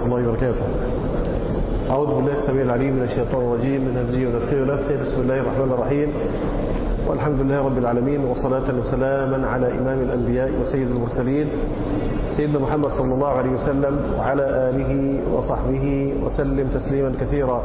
ورحمة الله وبركاته أعوذ بالله السميع العليم من الشيطان الرجيم من همزه ونفخه ونفثه بسم الله الرحمن الرحيم والحمد لله رب العالمين وصلاة وسلاما على إمام الأنبياء وسيد المرسلين سيدنا محمد صلى الله عليه وسلم وعلى آله وصحبه وسلم تسليما كثيرا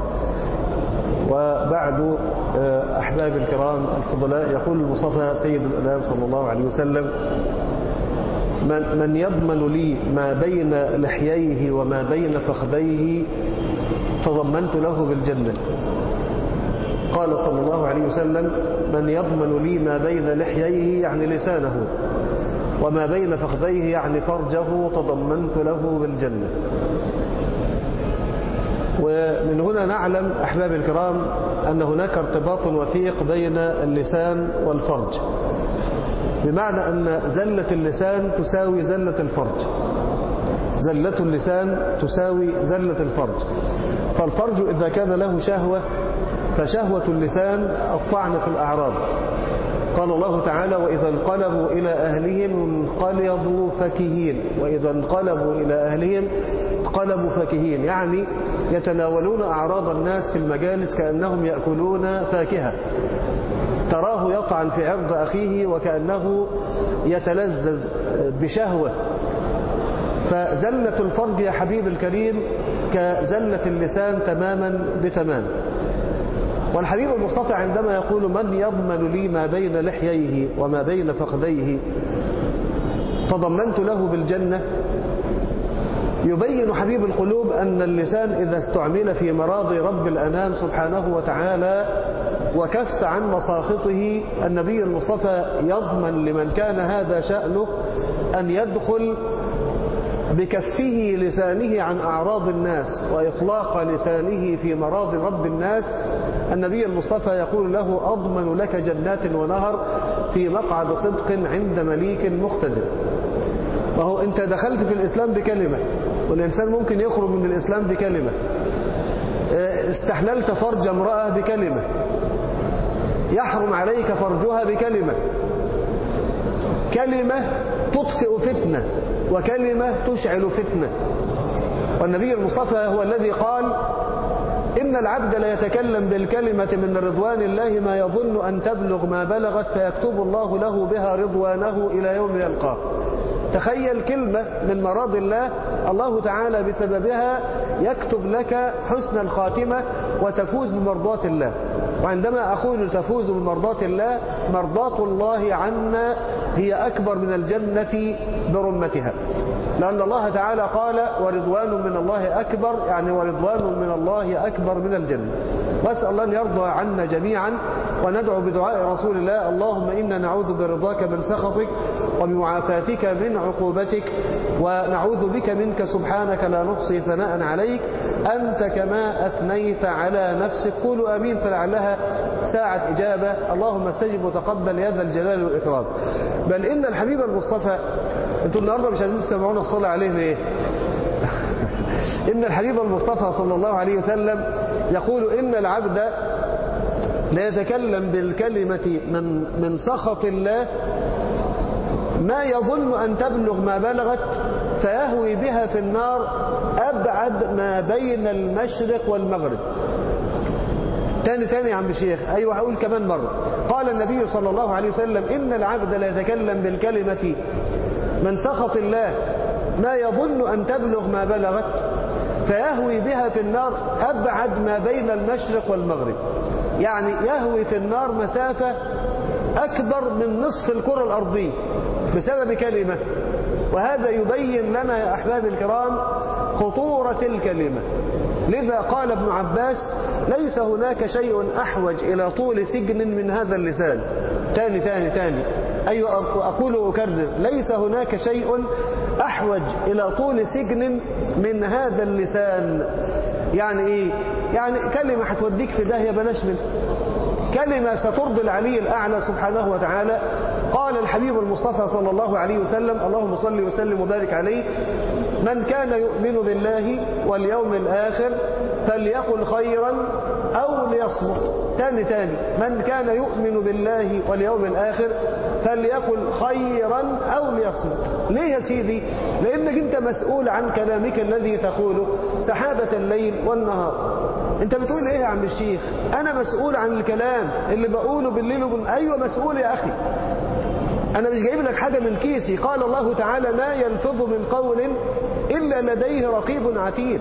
وبعد أحباب الكرام الفضلاء يقول المصطفى سيد الأنام صلى الله عليه وسلم من, من يضمن لي ما بين لحييه وما بين فخذيه تضمنت له بالجنة قال صلى الله عليه وسلم من يضمن لي ما بين لحييه يعني لسانه وما بين فخذيه يعني فرجه تضمنت له بالجنة ومن هنا نعلم أحباب الكرام أن هناك ارتباط وثيق بين اللسان والفرج بمعنى أن زلة اللسان تساوي زلة الفرج زلة اللسان تساوي زلة الفرج فالفرج إذا كان له شهوة فشهوة اللسان الطعن في الأعراض قال الله تعالى وإذا انقلبوا إلى أهلهم انقلبوا فكهين وإذا انقلبوا إلى أهلهم انقلبوا فكهين يعني يتناولون أعراض الناس في المجالس كأنهم يأكلون فاكهة تراه يطعن في عرض أخيه وكأنه يتلذذ بشهوة فزلة الفرج يا حبيب الكريم كزلة اللسان تماما بتمام والحبيب المصطفى عندما يقول من يضمن لي ما بين لحييه وما بين فخذيه تضمنت له بالجنة يبين حبيب القلوب أن اللسان إذا استعمل في مراضي رب الأنام سبحانه وتعالى وكف عن مساخطه النبي المصطفى يضمن لمن كان هذا شأنه أن يدخل بكفه لسانه عن أعراض الناس وإطلاق لسانه في مراضي رب الناس النبي المصطفى يقول له أضمن لك جنات ونهر في مقعد صدق عند مليك مقتدر وهو أنت دخلت في الإسلام بكلمة والإنسان ممكن يخرج من الإسلام بكلمة استحللت فرج امرأة بكلمة يحرم عليك فرجها بكلمة كلمة تطفئ فتنة وكلمة تشعل فتنة والنبي المصطفى هو الذي قال إن العبد لا يتكلم بالكلمة من رضوان الله ما يظن أن تبلغ ما بلغت فيكتب الله له بها رضوانه إلى يوم يلقاه تخيل كلمة من مراض الله الله تعالى بسببها يكتب لك حسن الخاتمة وتفوز بمرضات الله وعندما أقول تفوز بمرضات الله مرضات الله عنا هي أكبر من الجنة برمتها لأن الله تعالى قال ورضوان من الله أكبر يعني ورضوان من الله أكبر من الجنة وأسأل الله أن يرضى عنا جميعا وندعو بدعاء رسول الله اللهم إنا نعوذ برضاك من سخطك وبمعافاتك من عقوبتك ونعوذ بك منك سبحانك لا نحصي ثناء عليك أنت كما أثنيت على نفسك قولوا أمين فلعلها ساعة إجابة اللهم استجب وتقبل يا ذا الجلال والإكرام بل إن الحبيب المصطفى أنتم النهاردة مش عايزين تسمعونا الصلاة عليه ليه إن الحبيب المصطفى صلى الله عليه وسلم يقول إن العبد لا يتكلم بالكلمة من, من سخط الله ما يظن أن تبلغ ما بلغت فيهوي بها في النار أبعد ما بين المشرق والمغرب تاني تاني يا عم الشيخ أيوة هقول كمان مرة قال النبي صلى الله عليه وسلم إن العبد لا يتكلم بالكلمة من سخط الله ما يظن أن تبلغ ما بلغت فيهوي بها في النار أبعد ما بين المشرق والمغرب يعني يهوي في النار مسافة أكبر من نصف الكرة الأرضية بسبب كلمة وهذا يبين لنا يا أحباب الكرام خطورة الكلمة لذا قال ابن عباس ليس هناك شيء أحوج إلى طول سجن من هذا اللسان تاني تاني تاني أيوة أقول وأكرر ليس هناك شيء أحوج إلى طول سجن من هذا اللسان يعني إيه يعني كلمة هتوديك في داهية بلاش منها كلمة سترضي العلي الأعلى سبحانه وتعالى قال الحبيب المصطفى صلى الله عليه وسلم اللهم صل وسلم وبارك عليه من كان يؤمن بالله واليوم الآخر فليقل خيرا أو ليصمت تاني تاني من كان يؤمن بالله واليوم الآخر فليقل خيرا أو ليصمت ليه يا سيدي لأنك أنت مسؤول عن كلامك الذي تقوله سحابة الليل والنهار انت بتقول ايه يا عم الشيخ انا مسؤول عن الكلام اللي بقوله بالليل وبال... ايوه مسؤول يا اخي انا مش جايب لك حاجة من كيسي قال الله تعالى ما يلفظ من قول الا لديه رقيب عتيد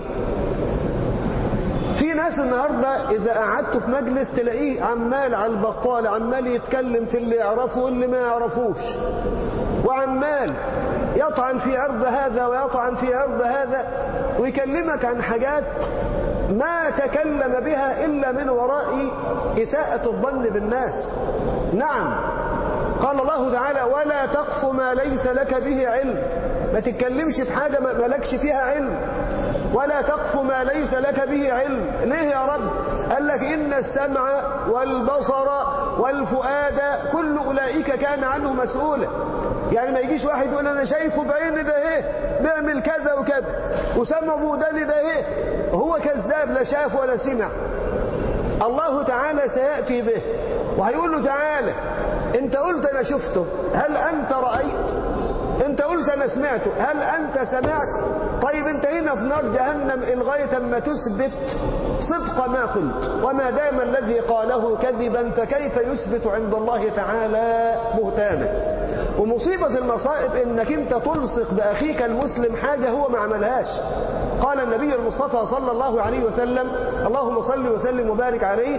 في ناس النهاردة إذا قعدت في مجلس تلاقيه عمال على البطال عمال يتكلم في اللي يعرفه واللي ما يعرفوش وعمال يطعن في عرض هذا ويطعن في عرض هذا ويكلمك عن حاجات ما تكلم بها إلا من وراء إساءة الظن بالناس نعم قال الله تعالى ولا تقف ما ليس لك به علم ما تتكلمش في حاجة ما لكش فيها علم ولا تقف ما ليس لك به علم ليه يا رب قال لك إن السمع والبصر والفؤاد كل أولئك كان عنه مسؤولا يعني ما يجيش واحد يقول أنا شايفه بعيني ده ايه بيعمل كذا وكذا وسمع بوداني ده ايه هو كذاب لا شاف ولا سمع الله تعالى سيأتي به وهيقول له تعالى انت قلت انا شفته هل انت رأيت انت قلت انا سمعته هل انت سمعت طيب انت هنا في نار جهنم ان غاية ما تثبت صدق ما قلت وما دام الذي قاله كذبا فكيف يثبت عند الله تعالى بهتانا ومصيبة المصائب انك انت تلصق باخيك المسلم حاجة هو ما عملهاش قال النبي المصطفى صلى الله عليه وسلم اللهم صل وسلم وبارك عليه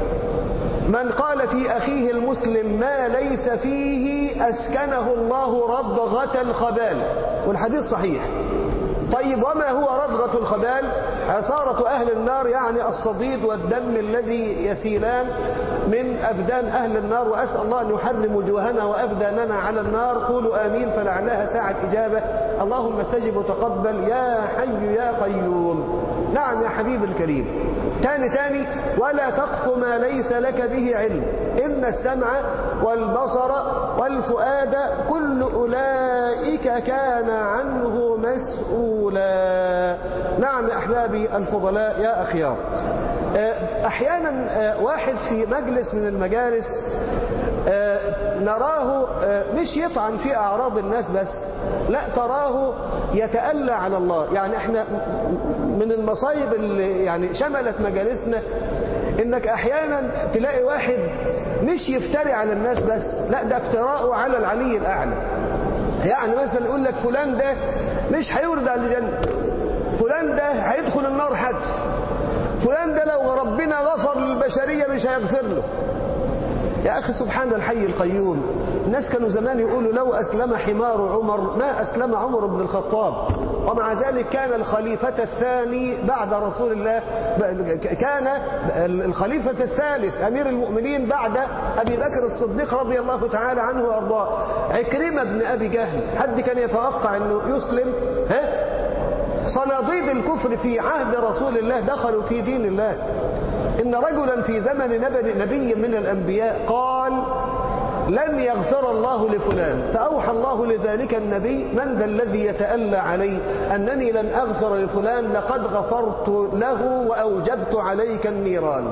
من قال في أخيه المسلم ما ليس فيه أسكنه الله رضغة الخبال والحديث صحيح طيب وما هو رضغة الخبال عصارة أهل النار يعني الصديد والدم الذي يسيلان من أبدان أهل النار وأسأل الله أن يحرم وجوهنا وأبداننا على النار قولوا آمين فلعلها ساعة إجابة اللهم استجب وتقبل يا حي يا قيوم نعم يا حبيب الكريم تاني تاني ولا تقف ما ليس لك به علم إن السمع والبصر والفؤاد كل أولئك كان عنه مسؤولا نعم يا أحبابي الفضلاء يا أخيار أحيانا واحد في مجلس من المجالس نراه مش يطعن في أعراض الناس بس لا تراه يتألى على الله يعني احنا من المصايب اللي يعني شملت مجالسنا انك احيانا تلاقي واحد مش يفتري على الناس بس لا ده افتراءه على العلي الاعلى يعني مثلا يقول لك فلان ده مش هيورد على الجنه فلان ده هيدخل النار حتف فلان ده لو ربنا غفر للبشريه مش هيغفر له يا أخي سبحان الحي القيوم الناس كانوا زمان يقولوا لو أسلم حمار عمر ما أسلم عمر بن الخطاب ومع ذلك كان الخليفة الثاني بعد رسول الله كان الخليفة الثالث أمير المؤمنين بعد أبي بكر الصديق رضي الله تعالى عنه وأرضاه عكرمة بن أبي جهل حد كان يتوقع أنه يسلم ها صناديد الكفر في عهد رسول الله دخلوا في دين الله إن رجلا في زمن نبي من الأنبياء قال لن يغفر الله لفلان فأوحى الله لذلك النبي من ذا الذي يتألى علي أنني لن أغفر لفلان لقد غفرت له وأوجبت عليك النيران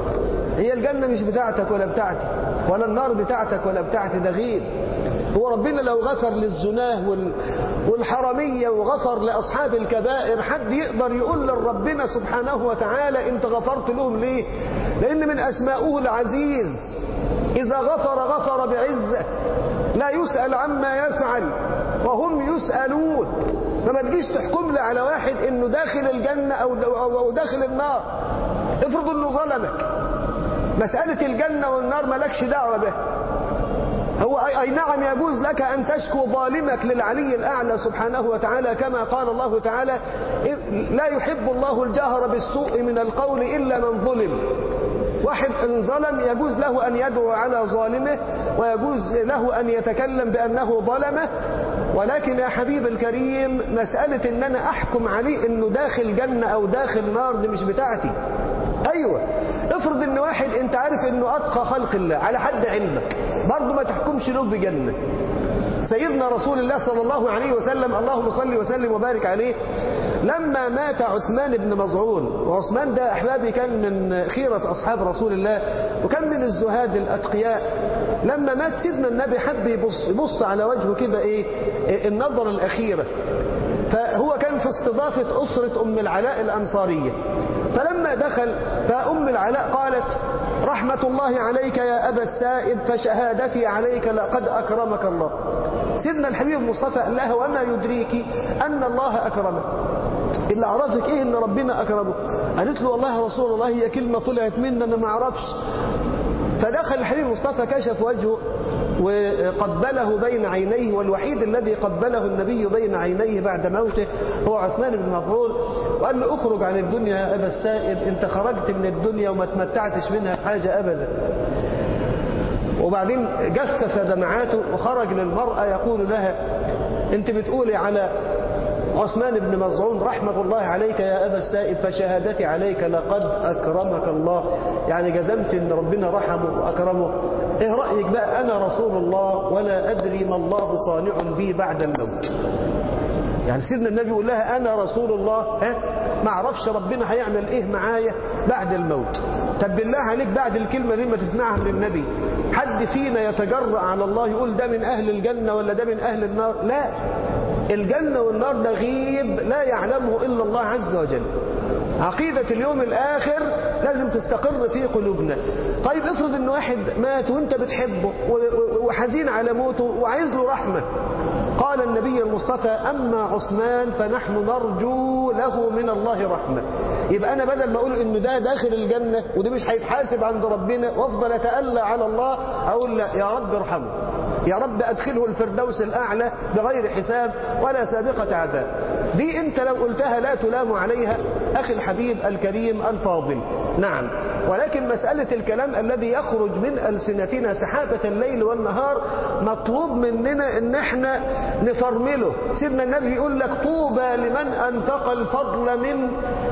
هي الجنة مش بتاعتك ولا بتاعتي ولا النار بتاعتك ولا بتاعتي ده غير هو ربنا لو غفر للزناه والحرمية وغفر لأصحاب الكبائر حد يقدر يقول لربنا سبحانه وتعالى انت غفرت لهم ليه لأن من أسماؤه العزيز إذا غفر غفر بعزة لا يسأل عما يفعل وهم يسألون فما تجيش تحكم لي على واحد انه داخل الجنة أو, أو داخل النار افرض انه ظلمك مسألة الجنة والنار مالكش دعوة به هو أي نعم يجوز لك أن تشكو ظالمك للعلي الأعلى سبحانه وتعالى كما قال الله تعالى لا يحب الله الجهر بالسوء من القول إلا من ظلم واحد إن ظلم يجوز له أن يدعو على ظالمه ويجوز له أن يتكلم بأنه ظلمه ولكن يا حبيب الكريم مسألة أن أنا أحكم عليه أنه داخل جنة أو داخل نار دي مش بتاعتي أيوة افرض أن واحد أنت عارف أنه أتقى خلق الله على حد علمك برضه ما تحكمش له بجنة سيدنا رسول الله صلى الله عليه وسلم اللهم صل وسلم وبارك عليه لما مات عثمان بن مظعون وعثمان ده أحبابي كان من خيرة أصحاب رسول الله وكان من الزهاد الأتقياء لما مات سيدنا النبي حب يبص, يبص على وجهه كده إيه النظرة الأخيرة فهو كان في استضافة أسرة أم العلاء الأنصارية فلما دخل فأم العلاء قالت رحمة الله عليك يا أبا السائب فشهادتي عليك لقد أكرمك الله سيدنا الحبيب المصطفى قال لها وما يدريك أن الله أكرمك اللي عرفك إيه أن ربنا أكرمه قالت له والله يا رسول الله هي كلمة طلعت مني أنا ما أعرفش فدخل الحبيب المصطفى كشف وجهه وقبله بين عينيه والوحيد الذي قبله النبي بين عينيه بعد موته هو عثمان بن مظعون وقال له اخرج عن الدنيا يا أبا السائب انت خرجت من الدنيا وما تمتعتش منها حاجة أبدا وبعدين جسس دمعاته وخرج للمرأة يقول لها انت بتقولي على عثمان بن مظعون رحمة الله عليك يا أبا السائب فشهادتي عليك لقد أكرمك الله يعني جزمت أن ربنا رحمه وأكرمه إيه رأيك بقى أنا رسول الله ولا أدري ما الله صانع بي بعد الموت يعني سيدنا النبي يقول لها أنا رسول الله ها ما اعرفش ربنا هيعمل إيه معايا بعد الموت طب بالله عليك بعد الكلمة دي ما تسمعها من النبي حد فينا يتجرأ على الله يقول ده من أهل الجنة ولا ده من أهل النار لا الجنة والنار ده غيب لا يعلمه إلا الله عز وجل عقيدة اليوم الآخر لازم تستقر في قلوبنا طيب افرض ان واحد مات وانت بتحبه وحزين على موته وعايز له رحمة قال النبي المصطفى أما عثمان فنحن نرجو له من الله رحمة يبقى أنا بدل ما أقول إنه ده داخل الجنة وده مش هيتحاسب عند ربنا وأفضل أتألى على الله أقول لا يا رب ارحمه يا رب أدخله الفردوس الأعلى بغير حساب ولا سابقة عذاب دي أنت لو قلتها لا تلام عليها أخي الحبيب الكريم الفاضل نعم ولكن مسألة الكلام الذي يخرج من ألسنتنا سحابة الليل والنهار مطلوب مننا أن احنا نفرمله سيدنا النبي يقول لك طوبى لمن أنفق الفضل من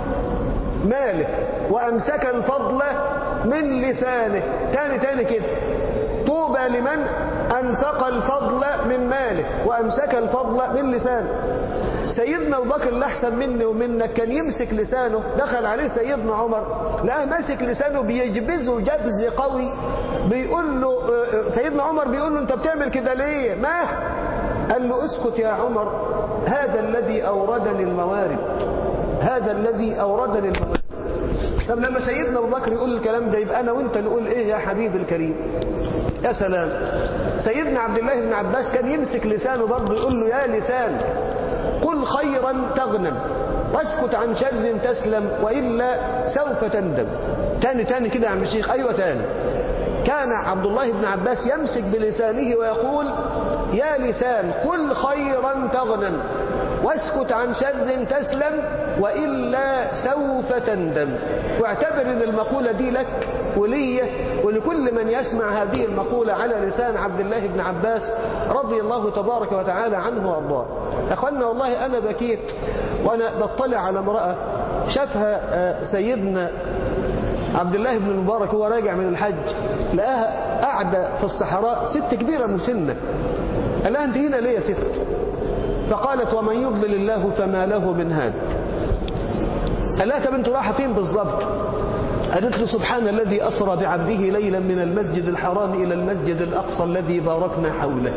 ماله وأمسك الفضل من لسانه تاني تاني كده طوبى لمن أنفق الفضل من ماله وأمسك الفضل من لسانه سيدنا أبو بكر اللي أحسن مني ومنك كان يمسك لسانه دخل عليه سيدنا عمر لقاه ماسك لسانه بيجبزه جبز قوي بيقول له سيدنا عمر بيقول له أنت بتعمل كده ليه ما قال له اسكت يا عمر هذا الذي أوردني الموارد هذا الذي أوردني الموارد طب لما سيدنا أبو بكر يقول الكلام ده يبقى أنا وأنت نقول إيه يا حبيبي الكريم يا سلام سيدنا عبد الله بن عباس كان يمسك لسانه برضه يقول له يا لسان قل خيرا تغنم واسكت عن شر تسلم وإلا سوف تندم تاني تاني كده يا عم الشيخ أيوة تاني كان عبد الله بن عباس يمسك بلسانه ويقول يا لسان قل خيرا تغنم واسكت عن شر تسلم وإلا سوف تندم واعتبر ان المقولة دي لك ولي ولكل من يسمع هذه المقولة على لسان عبد الله بن عباس رضي الله تبارك وتعالى عنه وارضاه أخوانا والله أنا بكيت وأنا بطلع على امرأة شافها سيدنا عبد الله بن المبارك هو راجع من الحج لقاها قاعدة في الصحراء ست كبيرة مسنة قال لها أنت هنا ليه يا ست فقالت ومن يضلل الله فما له من هاد قال لها طب انتوا رايحه فين بالظبط قالت له سبحان الذي أسرى بعبده ليلا من المسجد الحرام إلى المسجد الأقصى الذي باركنا حوله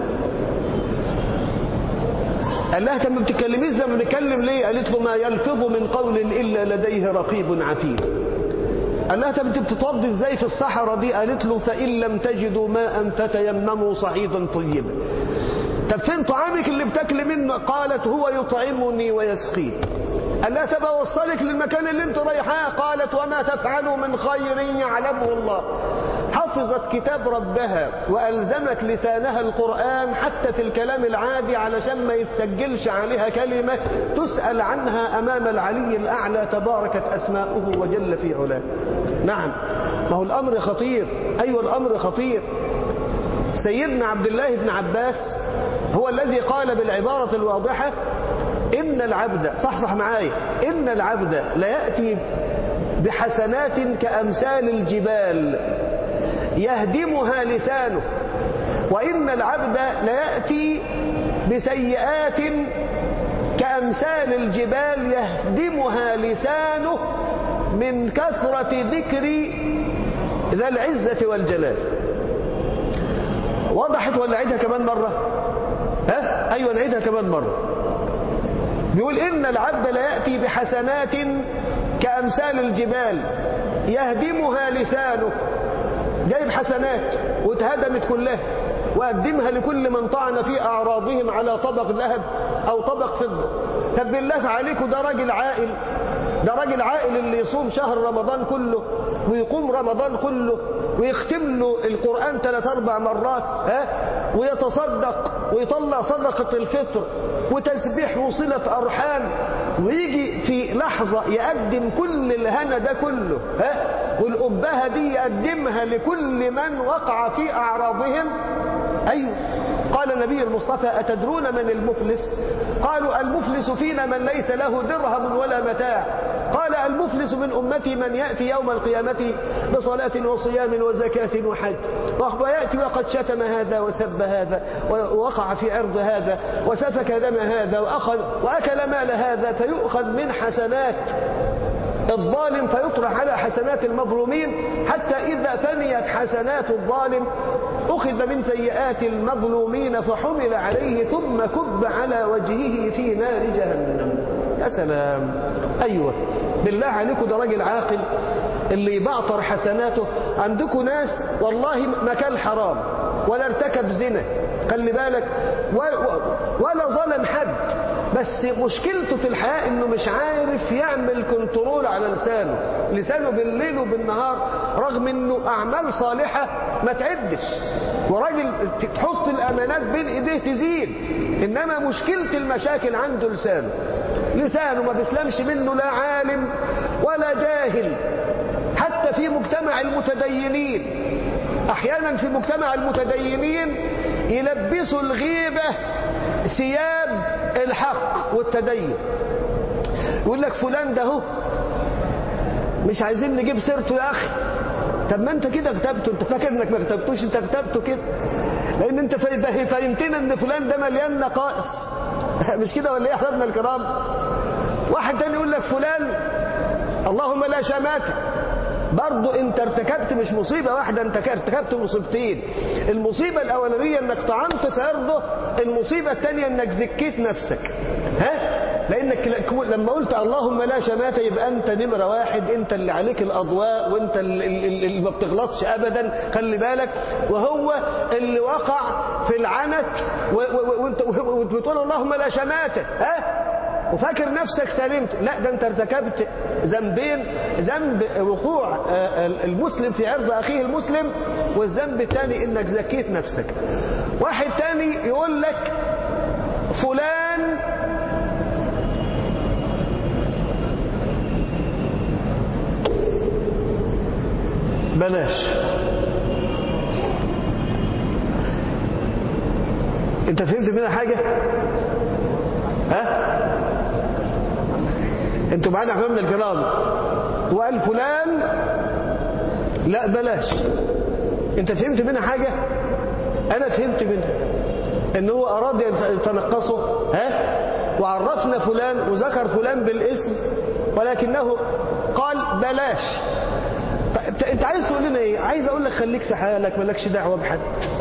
قال لها طب ما بتتكلميش زي ما بنتكلم ليه قالت له ما يلفظ من قول إلا لديه رقيب عتيد قال لها طب انت بتتوضي ازاي في الصحراء دي قالت له فإن لم تجدوا ماء فتيمموا صعيدا طيبا طب فين طعامك اللي بتاكل منه قالت هو يطعمني ويسقيني قال لها طب اوصلك للمكان اللي انت رايحاه قالت وما تفعلوا من خير يعلمه الله حفظت كتاب ربها وألزمت لسانها القرآن حتى في الكلام العادي علشان ما يسجلش عليها كلمة تسأل عنها أمام العلي الأعلى تباركت أسماؤه وجل في علاه نعم ما هو الأمر خطير أيوة الأمر خطير سيدنا عبد الله بن عباس هو الذي قال بالعبارة الواضحة إن العبد صح صح معايا إن العبد ليأتي بحسنات كأمثال الجبال يهدمها لسانه وإن العبد ليأتي بسيئات كأمثال الجبال يهدمها لسانه من كثرة ذكر ذا العزة والجلال وضحت ولا عيدها كمان مرة ها أيوة نعيدها كمان مرة بيقول إن العبد لا يأتي بحسنات كأمثال الجبال يهدمها لسانه جايب حسنات واتهدمت كلها وقدمها لكل من طعن في أعراضهم على طبق ذهب أو طبق فضة طب بالله عليكم ده راجل عائل ده راجل عائل اللي يصوم شهر رمضان كله ويقوم رمضان كله ويختم له القرآن ثلاث أربع مرات ها ويتصدق ويطلع صدقة الفطر وتسبيح وصلة أرحام ويجي في لحظة يقدم كل الهنا ده كله ها والأبهة دي يقدمها لكل من وقع في أعراضهم أيوه قال النبي المصطفى أتدرون من المفلس قالوا المفلس فينا من ليس له درهم ولا متاع قال المفلس من أمتي من يأتي يوم القيامة بصلاة وصيام وزكاة وحج ويأتي وقد شتم هذا وسب هذا ووقع في عرض هذا وسفك دم هذا وأخذ وأكل مال هذا فيؤخذ من حسنات الظالم فيطرح على حسنات المظلومين حتى إذا فنيت حسنات الظالم أخذ من سيئات المظلومين فحمل عليه ثم كب على وجهه في نار جهنم يا سلام أيوة بالله عليكم ده راجل عاقل اللي يبعطر حسناته عندكم ناس والله ما كان حرام ولا ارتكب زنا خلي بالك ولا ظلم حد بس مشكلته في الحياة انه مش عارف يعمل كنترول على لسانه لسانه بالليل وبالنهار رغم انه اعمال صالحة ما تعدش وراجل تحط الامانات بين ايديه تزيد انما مشكلة المشاكل عنده لسانه لسانه ما بيسلمش منه لا عالم ولا جاهل حتى في مجتمع المتدينين احيانا في مجتمع المتدينين يلبسوا الغيبة ثياب الحق والتدين يقول لك فلان ده هو مش عايزين نجيب سيرته يا اخي طب ما انت كده كتبته انت فاكر انك ما كتبتوش انت كتبته كده لان انت فهمتنا ان فلان ده مليان نقائص مش كده ولا ايه يا احبابنا الكرام واحد تاني يقول لك فلان اللهم لا شماته برضه انت ارتكبت مش مصيبة واحدة انت ارتكبت مصيبتين المصيبة الاولانية انك طعنت في عرضه المصيبة الثانية انك زكيت نفسك ها لانك لما قلت اللهم لا شماتة يبقى انت نمرة واحد انت اللي عليك الاضواء وانت اللي ما بتغلطش ابدا خلي بالك وهو اللي وقع في العنت وانت بتقول اللهم لا شماتة ها وفاكر نفسك سلمت لا ده انت ارتكبت ذنبين ذنب وقوع المسلم في عرض اخيه المسلم والذنب الثاني انك زكيت نفسك واحد تاني يقول لك فلان بلاش انت فهمت منها حاجة ها انتوا معانا احبابنا الكرام وقال فلان لا بلاش انت فهمت منها حاجة انا فهمت منها ان هو اراد يتنقصه ها وعرفنا فلان وذكر فلان بالاسم ولكنه قال بلاش طيب انت عايز تقول لنا ايه عايز اقول لك خليك في حالك مالكش دعوه بحد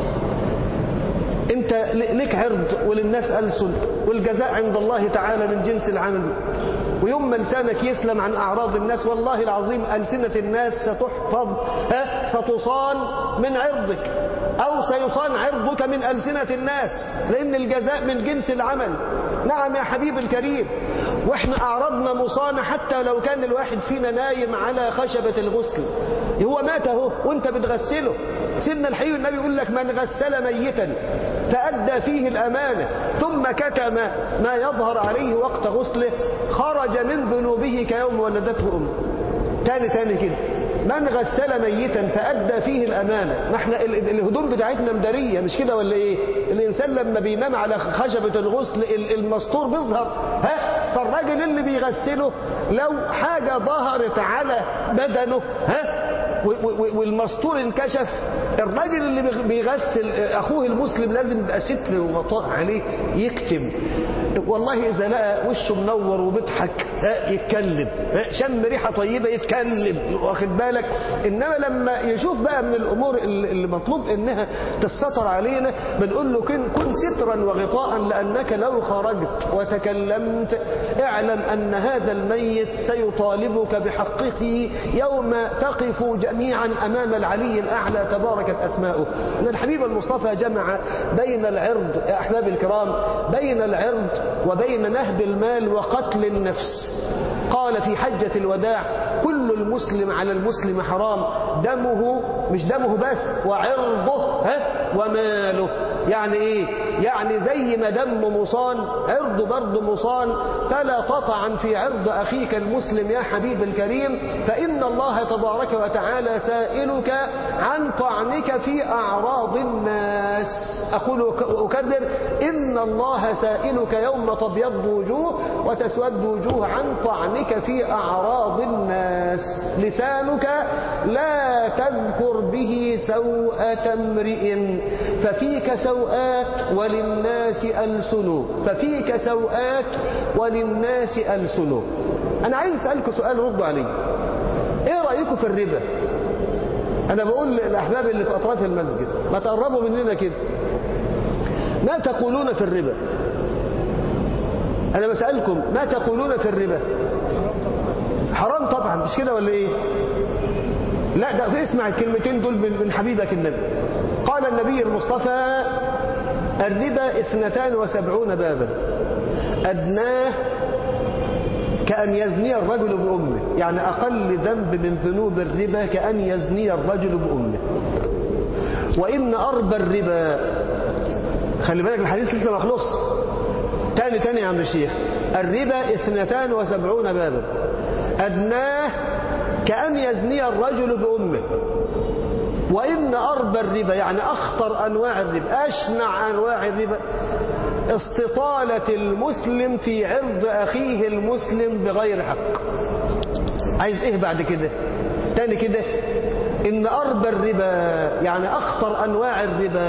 انت لك عرض وللناس ألسن والجزاء عند الله تعالى من جنس العمل ويوم ما لسانك يسلم عن أعراض الناس والله العظيم ألسنة الناس ستحفظ ها ستصان من عرضك أو سيصان عرضك من ألسنة الناس لأن الجزاء من جنس العمل نعم يا حبيب الكريم واحنا أعرضنا مصانة حتى لو كان الواحد فينا نايم على خشبة الغسل هو مات اهو وانت بتغسله سيدنا الحي النبي يقول لك من غسل ميتا فأدى فيه الأمانة ثم كتم ما يظهر عليه وقت غسله خرج من ذنوبه كيوم ولدته أمه تاني تاني كده من غسل ميتا فأدى فيه الأمانة ما احنا الهدوم بتاعتنا مدارية مش كده ولا ايه الإنسان لما بينام على خشبة الغسل المستور بيظهر ها فالراجل اللي بيغسله لو حاجة ظهرت على بدنه ها والمستور انكشف الراجل اللي بيغسل اخوه المسلم لازم يبقى ستر وغطاء عليه يكتم والله اذا لقى وشه منور وبيضحك يتكلم شم ريحه طيبه يتكلم واخد بالك انما لما يشوف بقى من الامور اللي مطلوب انها تستر علينا بنقول له كن كن سترا وغطاء لانك لو خرجت وتكلمت اعلم ان هذا الميت سيطالبك بحقه يوم تقف جميعا امام العلي الاعلى تباركت اسماؤه ان الحبيب المصطفى جمع بين العرض يا احباب الكرام بين العرض وبين نهب المال وقتل النفس قال في حجة الوداع كل المسلم على المسلم حرام دمه مش دمه بس وعرضه ها وماله يعني ايه يعني زي ما دم مصان عرض برضه مصان فلا تطعن في عرض اخيك المسلم يا حبيب الكريم فان الله تبارك وتعالى سائلك عن طعنك في اعراض الناس اقول اكرر ان الله سائلك يوم تبيض وجوه وتسود وجوه عن طعنك في اعراض الناس لسانك لا تذكر به سوءة امرئ ففيك سوءات وللناس ألسن ففيك سوءات وللناس ألسن أنا عايز أسألكم سؤال ردوا عليه إيه رأيكم في الربا أنا بقول للأحباب اللي في أطراف المسجد ما تقربوا مننا كده ما تقولون في الربا أنا بسألكم ما تقولون في الربا حرام طبعا مش كده ولا إيه لا ده اسمع الكلمتين دول من حبيبك النبي قال النبي المصطفى الربا اثنتان وسبعون بابا أدناه كأن يزني الرجل بأمه يعني أقل ذنب من ذنوب الربا كأن يزني الرجل بأمه وإن أربى الربا خلي بالك الحديث لسه مخلص تاني تاني يا عم الشيخ الربا اثنتان وسبعون بابا أدناه كأن يزني الرجل بأمه وإن أربى الربا يعني أخطر أنواع الربا أشنع أنواع الربا استطالة المسلم في عرض أخيه المسلم بغير حق عايز إيه بعد كده تاني كده إن أربى الربا يعني أخطر أنواع الربا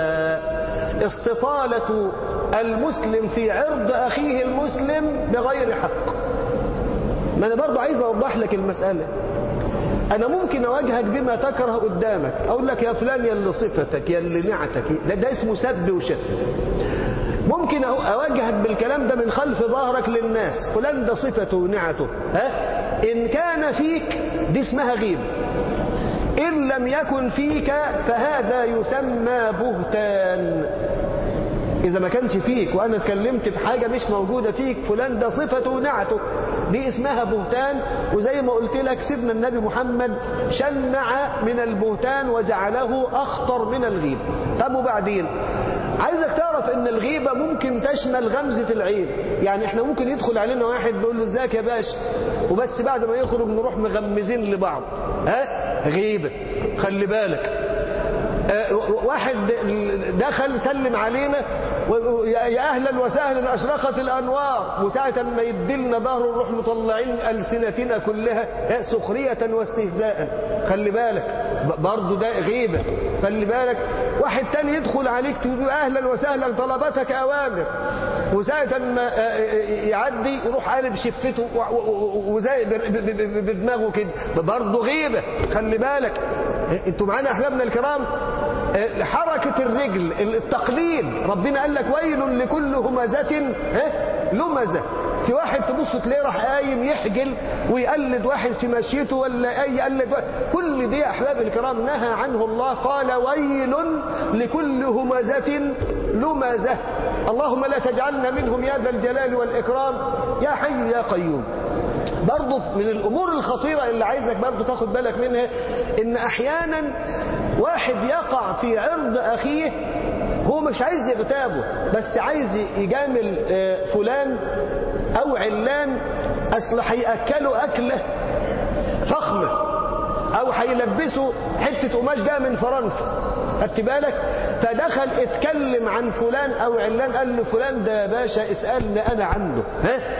استطالة المسلم في عرض أخيه المسلم بغير حق ما أنا برضو عايز أوضح لك المسألة أنا ممكن أواجهك بما تكره قدامك أقول لك يا فلان يا اللي صفتك يا اللي نعتك ده, ده اسمه سب وشتم ممكن أواجهك بالكلام ده من خلف ظهرك للناس فلان ده صفته ونعته ها؟ إن كان فيك دي اسمها غيب إن لم يكن فيك فهذا يسمى بهتان إذا ما كانش فيك وأنا اتكلمت بحاجة مش موجودة فيك فلان ده صفته ونعته دي اسمها بهتان وزي ما قلت لك سيدنا النبي محمد شنع من البهتان وجعله أخطر من الغيب طب وبعدين عايزك تعرف ان الغيبة ممكن تشمل غمزة العين يعني احنا ممكن يدخل علينا واحد نقول له ازيك يا باشا وبس بعد ما يخرج نروح مغمزين لبعض ها غيبة خلي بالك واحد دخل سلم علينا يا اهلا وسهلا اشرقت الانوار وساعه ما يدلنا ظهره نروح مطلعين السنتنا كلها سخريه واستهزاء خلي بالك برضه ده غيبه خلي بالك واحد تاني يدخل عليك تقول اهلا وسهلا طلبتك اوامر وساعه ما يعدي يروح قالب شفته وزي بدماغه كده برضه غيبه خلي بالك انتوا معانا احبابنا الكرام حركة الرجل التقليد ربنا قال لك ويل لكل همزة لمزة في واحد تبص تلاقيه راح قايم يحجل ويقلد واحد في مشيته ولا اي يقلد واحد. كل دي يا احباب الكرام نهى عنه الله قال ويل لكل همزة لمزة اللهم لا تجعلنا منهم يا ذا الجلال والإكرام يا حي يا قيوم برضه من الأمور الخطيرة اللي عايزك برضه تاخد بالك منها إن أحيانا واحد يقع في عرض أخيه هو مش عايز يغتابه بس عايز يجامل فلان أو علان أصل هيأكله أكلة فخمة أو هيلبسه حتة قماش جايه من فرنسا خدت بالك فدخل اتكلم عن فلان أو علان قال له فلان ده يا باشا اسألني أنا عنه ها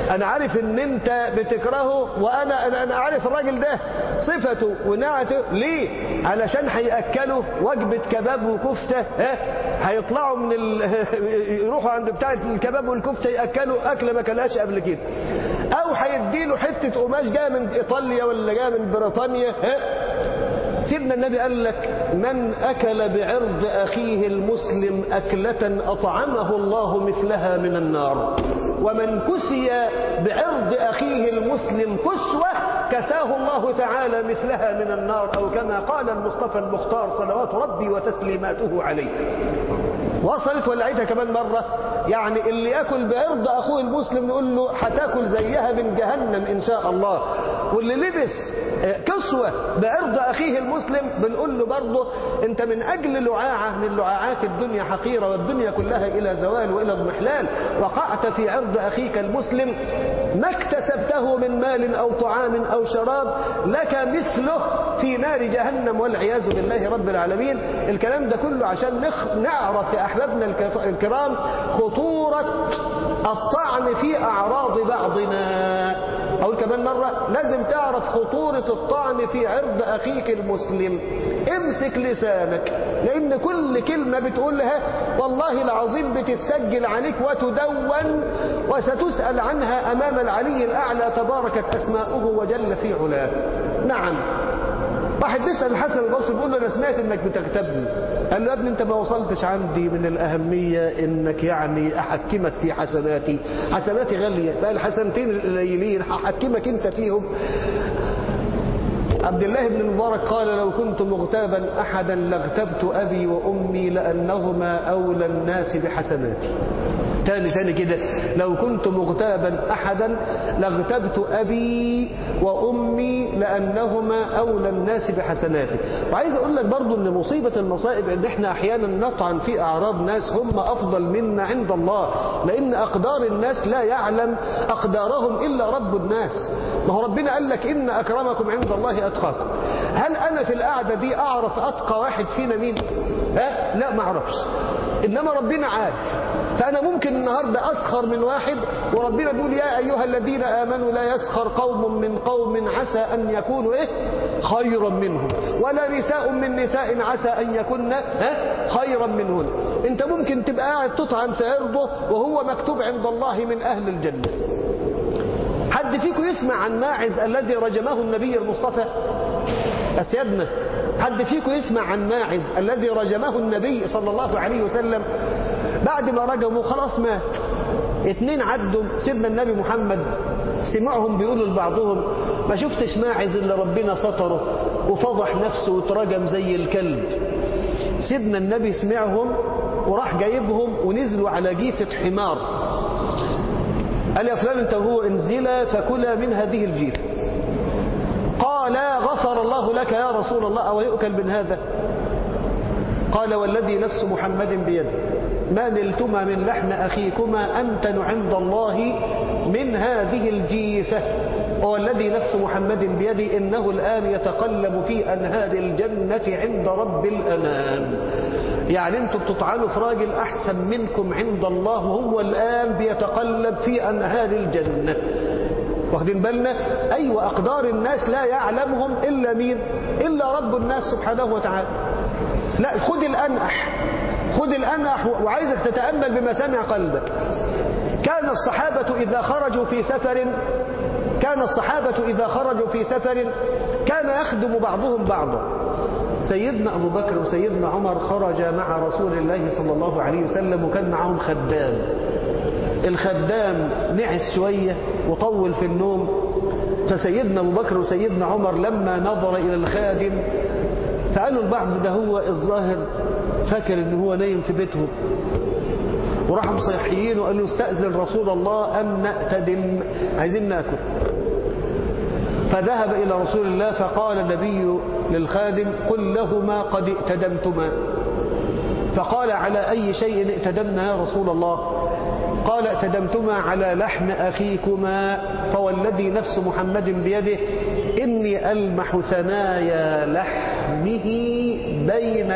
انا عارف ان انت بتكرهه وانا انا, أنا عارف الراجل ده صفته ونعته ليه علشان هياكلوا وجبه كباب وكفته ها هيطلعوا من ال... يروحوا عند بتاع الكباب والكفته ياكلوا اكله ما كلهاش قبل كده او هيديله حته قماش جايه من ايطاليا ولا جايه من بريطانيا ها سيدنا النبي قال لك من أكل بعرض أخيه المسلم أكلة أطعمه الله مثلها من النار ومن كسي بعرض أخيه المسلم كسوة كساه الله تعالى مثلها من النار أو كما قال المصطفى المختار صلوات ربي وتسليماته عليه وصلت ولا عيدها كمان مرة يعني اللي يأكل بعرض أخوه المسلم نقول له هتاكل زيها من جهنم إن شاء الله واللي لبس كسوة بعرض أخيه المسلم بنقول له برضه أنت من أجل لعاعة من لعاعات الدنيا حقيرة والدنيا كلها إلى زوال وإلى اضمحلال وقعت في عرض أخيك المسلم ما اكتسبته من مال أو طعام أو شراب لك مثله في نار جهنم والعياذ بالله رب العالمين الكلام ده كله عشان نخ... نعرف يا أحبابنا الكرام خطورة الطعن في أعراض بعضنا أقول كمان مرة لازم تعرف خطورة الطعن في عرض أخيك المسلم امسك لسانك لأن كل كلمة بتقولها والله العظيم بتسجل عليك وتدون وستسأل عنها أمام العلي الأعلى تباركت أسماؤه وجل في علاه نعم واحد بيسأل الحسن البصري بيقول له أنا سمعت إنك بتكتبني قال له يا ابني أنت ما وصلتش عندي من الأهمية إنك يعني أحكمك في حسناتي حسناتي غالية بقى الحسنتين القليلين هحكمك أنت فيهم عبد الله بن المبارك قال لو كنت مغتابا أحدا لاغتبت أبي وأمي لأنهما أولى الناس بحسناتي تاني تاني كده لو كنت مغتابا أحدا لاغتبت أبي وأمي لأنهما أولى الناس بحسناتي وعايز أقول لك برضو أن مصيبة المصائب أن احنا أحيانا نطعن في أعراض ناس هم أفضل منا عند الله لأن أقدار الناس لا يعلم أقدارهم إلا رب الناس ما هو ربنا قال لك إن أكرمكم عند الله أتقاكم هل أنا في القعدة دي أعرف أتقى واحد فينا مين ها؟ لا ما أعرفش إنما ربنا عارف فأنا ممكن النهاردة أسخر من واحد وربنا بيقول يا أيها الذين آمنوا لا يسخر قوم من قوم عسى أن يكونوا إيه خيرا منهم ولا نساء من نساء عسى أن يكن ها خيرا منهن أنت ممكن تبقى قاعد تطعن في عرضه وهو مكتوب عند الله من أهل الجنة حد فيكم يسمع عن ماعز الذي رجمه النبي المصطفى أسيادنا حد فيكم يسمع عن ماعز الذي رجمه النبي صلى الله عليه وسلم بعد ما رجموا خلاص مات اتنين عدوا سيدنا النبي محمد سمعهم بيقولوا لبعضهم ما شفتش ماعز اللي ربنا ستره وفضح نفسه واترجم زي الكلب سيدنا النبي سمعهم وراح جايبهم ونزلوا على جيفة حمار قال يا فلان انت وهو انزلا فكلا من هذه الجيفة قال غفر الله لك يا رسول الله أو يؤكل من هذا قال والذي نفس محمد بيده ما نلتما من لحم أخيكما أنتن عند الله من هذه الجيفة والذي نفس محمد بيده إنه الآن يتقلب في أنهار الجنة عند رب الأنام يعني انتم بتطعنوا في راجل أحسن منكم عند الله وهو الآن بيتقلب في أنهار الجنة واخدين بالنا أيوة أقدار الناس لا يعلمهم إلا مين إلا رب الناس سبحانه وتعالى لا خد الأنأح خد الأنأح وعايزك تتأمل بمسامع قلبك كان الصحابة إذا خرجوا في سفر كان الصحابة إذا خرجوا في سفر كان يخدم بعضهم بعضا سيدنا أبو بكر وسيدنا عمر خرج مع رسول الله صلى الله عليه وسلم وكان معهم خدام الخدام نعس شوية وطول في النوم فسيدنا أبو بكر وسيدنا عمر لما نظر إلى الخادم فقالوا البعض ده هو الظاهر فاكر ان هو نايم في بيتهم وراحوا مصيحيين وقالوا استأذن رسول الله أن نأتدم عايزين ناكل فذهب إلى رسول الله فقال النبي للخادم قل لهما قد ائتدمتما فقال على أي شيء ائتدمنا يا رسول الله قال ائتدمتما على لحم أخيكما فوالذي نفس محمد بيده إني ألمح ثنايا لحمه بين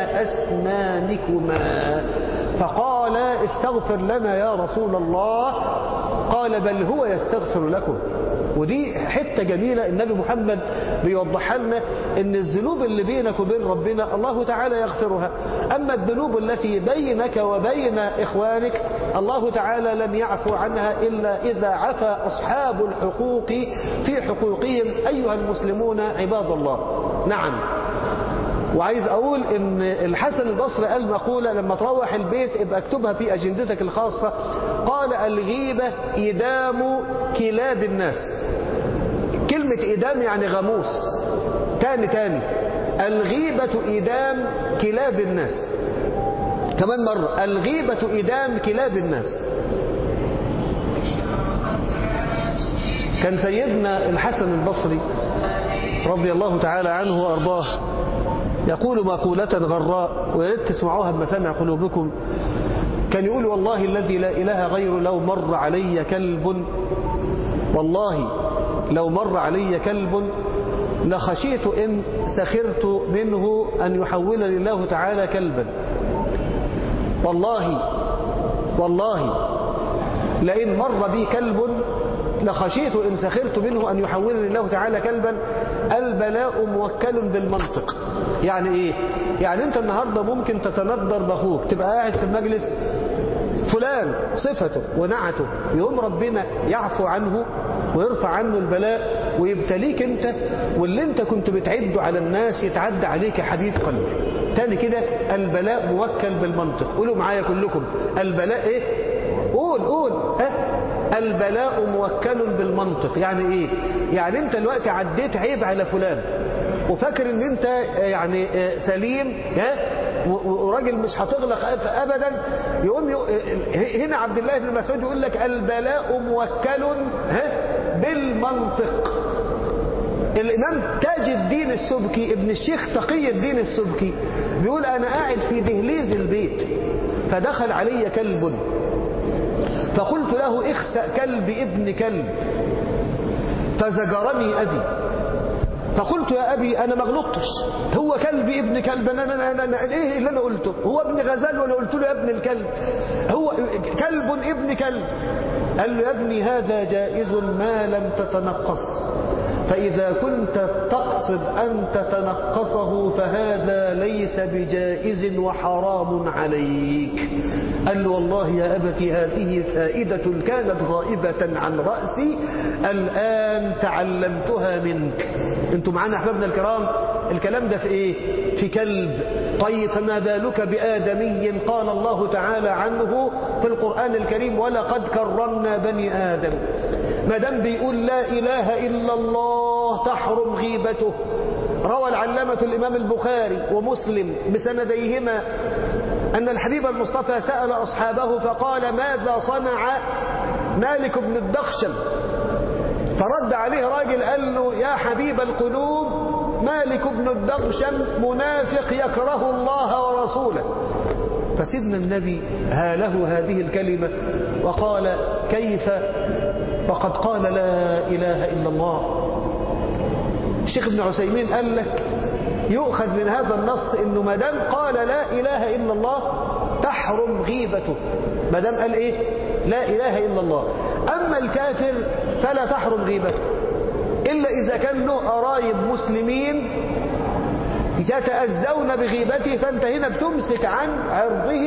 أسنانكما فقال استغفر لنا يا رسول الله قال بل هو يستغفر لكم ودي حتة جميلة النبي محمد بيوضح لنا ان الذنوب اللي بينك وبين ربنا الله تعالى يغفرها اما الذنوب التي بينك وبين اخوانك الله تعالى لن يعفو عنها الا اذا عفى اصحاب الحقوق في حقوقهم ايها المسلمون عباد الله نعم وعايز اقول ان الحسن البصري قال مقولة لما تروح البيت ابقى اكتبها في اجندتك الخاصة قال الغيبة إدام كلاب الناس كلمة إدام يعني غموس تاني تاني الغيبة إدام كلاب الناس كمان مرة الغيبة إدام كلاب الناس كان سيدنا الحسن البصري رضي الله تعالى عنه وأرضاه يقول مقولة غراء ويريد تسمعوها بمسامع قلوبكم كان يقول والله الذي لا إله غيره لو مر علي كلب والله لو مر علي كلب لخشيت إن سخرت منه أن يحولني الله تعالى كلبا والله والله لئن مر بي كلب لخشيت إن سخرت منه أن يحولني الله تعالى كلبا البلاء موكل بالمنطق يعني إيه يعني أنت النهاردة ممكن تتندر بأخوك تبقى قاعد في المجلس فلان صفته ونعته يقوم ربنا يعفو عنه ويرفع عنه البلاء ويبتليك انت واللي انت كنت بتعده على الناس يتعدى عليك يا حبيب قلبي تاني كده البلاء موكل بالمنطق قولوا معايا كلكم البلاء ايه قول قول ها البلاء موكل بالمنطق يعني ايه يعني انت الوقت عديت عيب على فلان وفاكر ان انت يعني سليم ها وراجل مش هتغلق ابدا يقوم هنا عبد الله بن مسعود يقول لك البلاء موكل ها بالمنطق الامام تاج الدين السبكي ابن الشيخ تقي الدين السبكي بيقول انا قاعد في دهليز البيت فدخل علي كلب فقلت له اخسأ كلب ابن كلب فزجرني ابي فقلت يا أبي أنا ما غلطتش هو كلب ابن كلب أنا, أنا, أنا, أنا إيه اللي أنا قلته هو ابن غزال ولا قلت له يا ابن الكلب هو كلب ابن كلب قال له يا ابني هذا جائز ما لم تتنقص فإذا كنت تقصد أن تتنقصه فهذا ليس بجائز وحرام عليك قال له والله يا أبت هذه فائدة كانت غائبة عن رأسي الآن تعلمتها منك انتم معنا أحبابنا الكرام الكلام ده في إيه في كلب طيب فما بالك بآدمي قال الله تعالى عنه في القرآن الكريم ولقد كرمنا بني آدم ما دام بيقول لا إله إلا الله تحرم غيبته روى العلامة الإمام البخاري ومسلم بسنديهما أن الحبيب المصطفى سأل أصحابه فقال ماذا صنع مالك بن الدخشم فرد عليه راجل قال له يا حبيب القلوب مالك بن الدغشم منافق يكره الله ورسوله فسيدنا النبي هاله هذه الكلمة وقال كيف وقد قال لا إله إلا الله الشيخ ابن عثيمين قال لك يؤخذ من هذا النص انه ما دام قال لا اله الا الله تحرم غيبته ما دام قال ايه لا اله الا الله اما الكافر فلا تحرم غيبته الا اذا كان له قرايب مسلمين يتأذون بغيبته فانت هنا بتمسك عن عرضه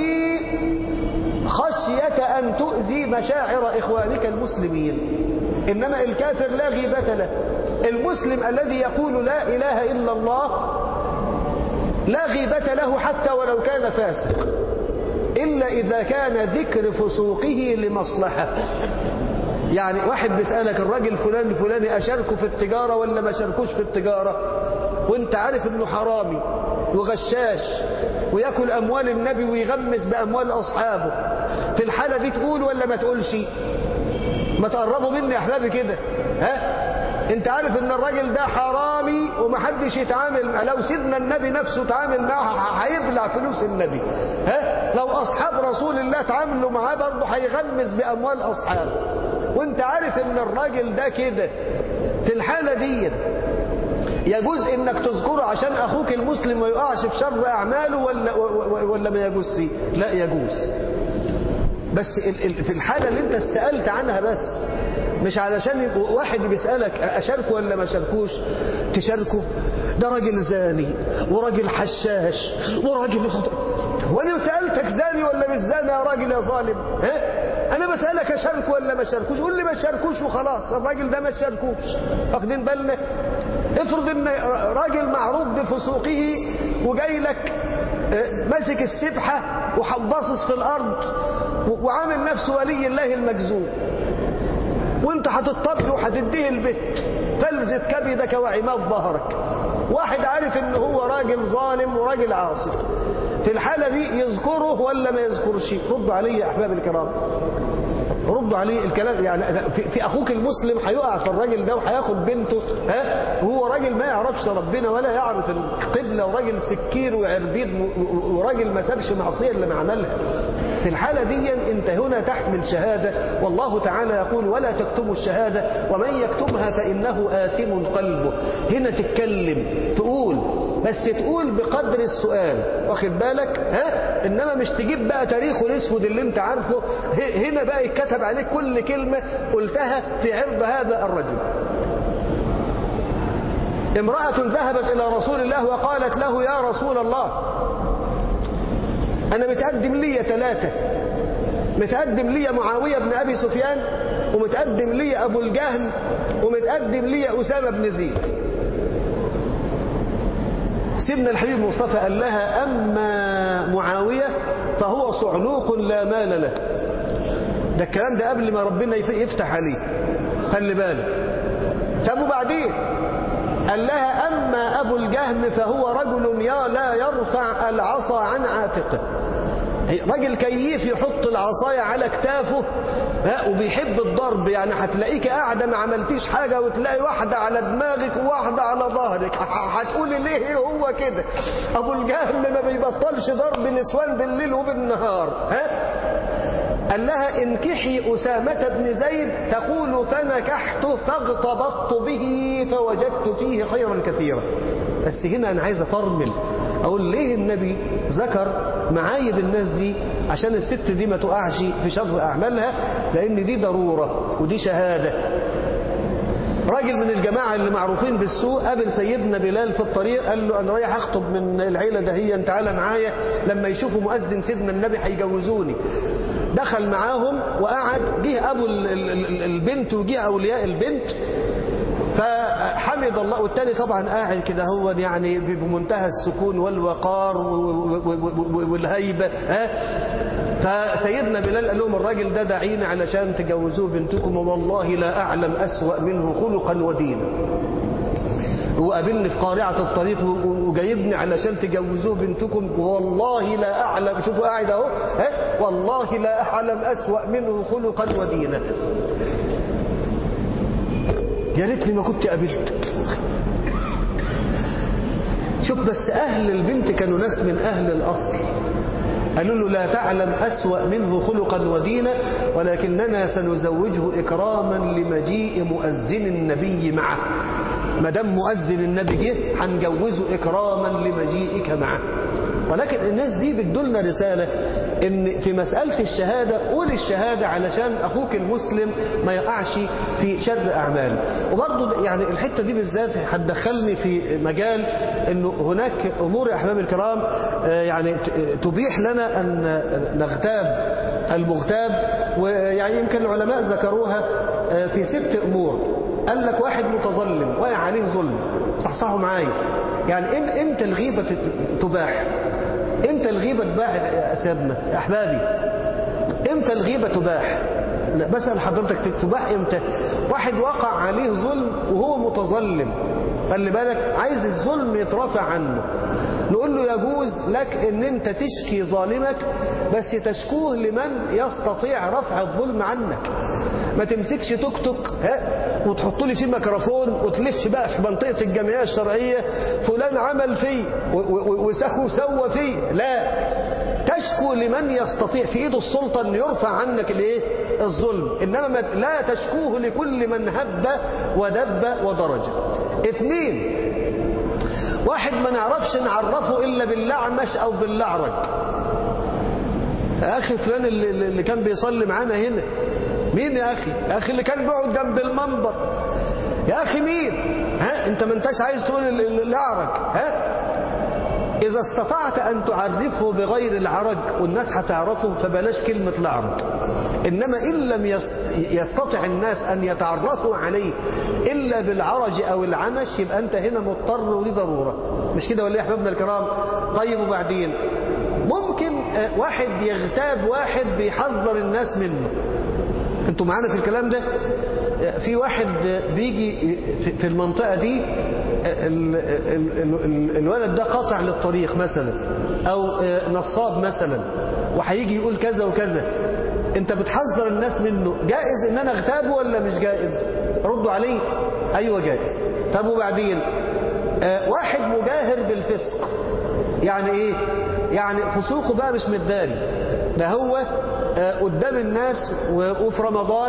خشية أن تؤذي مشاعر إخوانك المسلمين إنما الكافر لا غيبة له المسلم الذي يقول لا إله إلا الله لا غيبة له حتى ولو كان فاسق إلا إذا كان ذكر فسوقه لمصلحة يعني واحد بيسألك الراجل فلان الفلاني أشاركه في التجارة ولا ما شاركوش في التجارة وانت عارف انه حرامي وغشاش ويأكل أموال النبي ويغمس بأموال أصحابه في الحالة دي تقول ولا ما تقولش ما تقربوا مني يا أحبابي كده ها انت عارف ان الراجل ده حرامي ومحدش يتعامل معه لو سيدنا النبي نفسه تعامل معه هيبلع فلوس النبي ها لو اصحاب رسول الله تعاملوا معاه برضه هيغمس باموال اصحابه وانت عارف ان الراجل ده كده في الحالة دي يجوز انك تذكره عشان اخوك المسلم ما يقعش في شر اعماله ولا ولا ما يجوزش لا يجوز بس في الحالة اللي انت سألت عنها بس مش علشان واحد بيسألك أشاركه ولا ما شاركوش تشاركه ده راجل زاني وراجل حشاش وراجل وانا سألتك زاني ولا مش زاني يا راجل يا ظالم ها انا بسألك اشاركه ولا ما شاركوش قول لي ما شاركوش وخلاص الراجل ده ما شاركوش واخدين بالنا افرض ان راجل معروف بفسوقه وجاي لك ماسك السبحة وحباصص في الارض وعامل نفسه ولي الله المجزوم وانت هتضطر وهتديه البيت فلزت كبدك وعماد ظهرك واحد عارف ان هو راجل ظالم وراجل عاصي في الحالة دي يذكره ولا ما يذكرش ردوا علي يا احباب الكرام ردوا عليه الكلام يعني في, في اخوك المسلم هيقع في الراجل ده وهياخد بنته ها هو راجل ما يعرفش ربنا ولا يعرف القبلة وراجل سكير وعربيد وراجل ما سابش معصية اللي ما عملها في الحالة دي انت هنا تحمل شهادة والله تعالى يقول ولا تكتموا الشهادة ومن يكتمها فإنه آثم قلبه هنا تتكلم تقول بس تقول بقدر السؤال واخد بالك ها انما مش تجيب بقى تاريخه الاسود اللي انت عارفه هنا بقى يتكتب عليك كل كلمة قلتها في عرض هذا الرجل امرأة ذهبت إلى رسول الله وقالت له يا رسول الله أنا متقدم لي ثلاثة متقدم لي معاوية بن أبي سفيان ومتقدم لي أبو الجهم ومتقدم لي أسامة بن زيد سيدنا الحبيب مصطفى قال لها أما معاوية فهو صعلوق لا مال له ده الكلام ده قبل ما ربنا يفتح عليه خلي بالك طب وبعدين قال لها أما أبو الجهم فهو رجل يا لا يرفع العصا عن عاتقه راجل كيف يحط العصاية على كتافه ها وبيحب الضرب يعني هتلاقيك قاعدة ما عملتيش حاجة وتلاقي واحدة على دماغك وواحدة على ظهرك هتقولي ليه هو كده أبو الجهم ما بيبطلش ضرب نسوان بالليل وبالنهار ها قال لها انكحي أسامة بن زيد تقول فنكحته فاغتبطت به فوجدت فيه خيرا كثيرا بس هنا أنا عايز أفرمل أقول ليه النبي ذكر معايب الناس دي عشان الست دي ما تقعش في شر أعمالها لأن دي ضرورة ودي شهادة راجل من الجماعة اللي معروفين بالسوء قابل سيدنا بلال في الطريق قال له أنا رايح أخطب من العيلة دهيا تعالى معايا لما يشوفوا مؤذن سيدنا النبي هيجوزوني دخل معاهم وقعد جه أبو البنت وجه أولياء البنت فحمد الله والتاني طبعا قاعد كده هو يعني بمنتهى السكون والوقار والهيبة ها فسيدنا بلال قال لهم الراجل ده دعيني علشان تجوزوه بنتكم والله لا أعلم أسوأ منه خلقا ودينا وقابلني في قارعة الطريق وجايبني علشان تجوزوه بنتكم والله لا أعلم شوفوا قاعد اهو والله لا أعلم أسوأ منه خلقا ودينا يا ريتني ما كنت قابلتك شوف بس أهل البنت كانوا ناس من أهل الأصل قالوا له لا تعلم أسوأ منه خلقا ودينا ولكننا سنزوجه إكراما لمجيء مؤذن النبي معه ما دام مؤذن النبي جه هنجوزه إكراما لمجيئك معه ولكن الناس دي بتدلنا رسالة ان في مسألة الشهادة قول الشهادة علشان اخوك المسلم ما يقعش في شر اعماله وبرضه يعني الحتة دي بالذات هتدخلني في مجال انه هناك امور يا احباب الكرام يعني تبيح لنا ان نغتاب المغتاب ويعني يمكن العلماء ذكروها في ست امور قال لك واحد متظلم واقع عليه ظلم صحصحوا معايا يعني امتى الغيبة تباح امتى الغيبة تباح يا سيدنا يا احبابي امتى الغيبة تباح بسأل حضرتك تباح امتى واحد وقع عليه ظلم وهو متظلم خلي بالك عايز الظلم يترفع عنه نقول له يجوز لك ان انت تشكي ظالمك بس تشكوه لمن يستطيع رفع الظلم عنك ما تمسكش توك توك ها وتحط لي فيه ميكروفون وتلف بقى في منطقة الجمعية الشرعية فلان عمل فيه وسخو سوى فيه لا تشكو لمن يستطيع في ايده السلطة ان يرفع عنك الايه الظلم انما لا تشكوه لكل من هب ودب ودرج اثنين واحد ما نعرفش نعرفه الا باللعمش او باللعرج يا أخي فلان اللي, اللي كان بيصلي معانا هنا مين يا أخي يا أخي اللي كان بيقعد جنب المنبر يا أخي مين ها أنت ما انتش عايز تقول الأعرج ها إذا استطعت أن تعرفه بغير العرج والناس هتعرفه فبلاش كلمة العرج إنما إن لم يستطع الناس أن يتعرفوا عليه إلا بالعرج أو العمش يبقى أنت هنا مضطر ودي ضرورة مش كده ولا يا أحبابنا الكرام طيب وبعدين ممكن واحد يغتاب واحد بيحذر الناس منه انتوا معانا في الكلام ده في واحد بيجي في المنطقة دي الولد ده قاطع للطريق مثلا او نصاب مثلا وهيجي يقول كذا وكذا انت بتحذر الناس منه جائز ان انا اغتابه ولا مش جائز ردوا عليه ايوه جائز طب وبعدين واحد مجاهر بالفسق يعني ايه يعني فسوقه بقى مش متداري ده هو قدام الناس وفي رمضان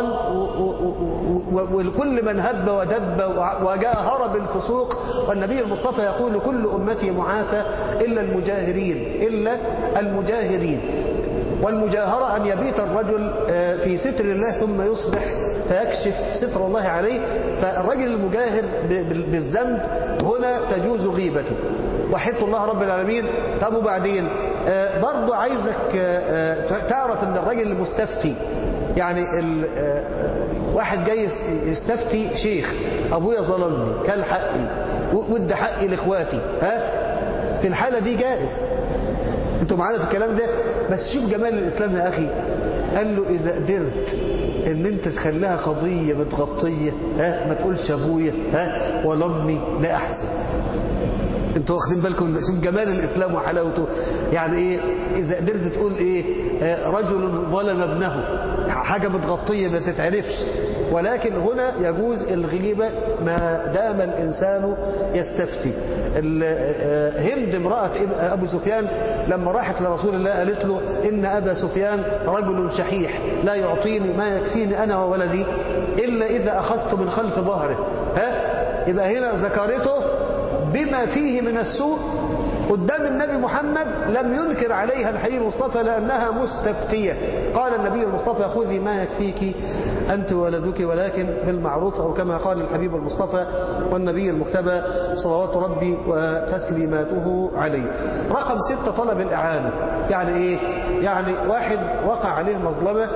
ولكل من هب ودب وجاء هرب الفسوق والنبي المصطفى يقول لكل أمتي معافى إلا المجاهرين إلا المجاهرين والمجاهرة أن يبيت الرجل في ستر الله ثم يصبح فيكشف ستر الله عليه فالرجل المجاهر بالذنب هنا تجوز غيبته وحدت الله رب العالمين طب وبعدين برضو عايزك تعرف ان الراجل المستفتي يعني واحد جاي يستفتي شيخ ابويا ظلمني كل حقي ود حقي لاخواتي ها في الحالة دي جائز انتوا معانا في الكلام ده بس شوف جمال الاسلام يا اخي قال له اذا قدرت ان انت تخليها قضية متغطية ها ما تقولش ابويا ها ولا امي لا احسن انتوا واخدين بالكم شوف جمال الاسلام وحلاوته يعني ايه اذا قدرت تقول ايه آه رجل ظلم ابنه حاجة متغطية ما تتعرفش ولكن هنا يجوز الغيبة ما دام الإنسان يستفتي هند امرأة أبو سفيان لما راحت لرسول الله قالت له إن أبا سفيان رجل شحيح لا يعطيني ما يكفيني أنا وولدي إلا إذا أخذت من خلف ظهره ها يبقى هنا ذكرته بما فيه من السوء قدام النبي محمد لم ينكر عليها الحبيب المصطفى لأنها مستفتية قال النبي المصطفى خذي ما يكفيك أنت وولدك ولكن بالمعروف أو كما قال الحبيب المصطفى والنبي المكتبى صلوات ربي وتسليماته عليه رقم ستة طلب الإعانة يعني إيه؟ يعني واحد وقع عليه مظلمة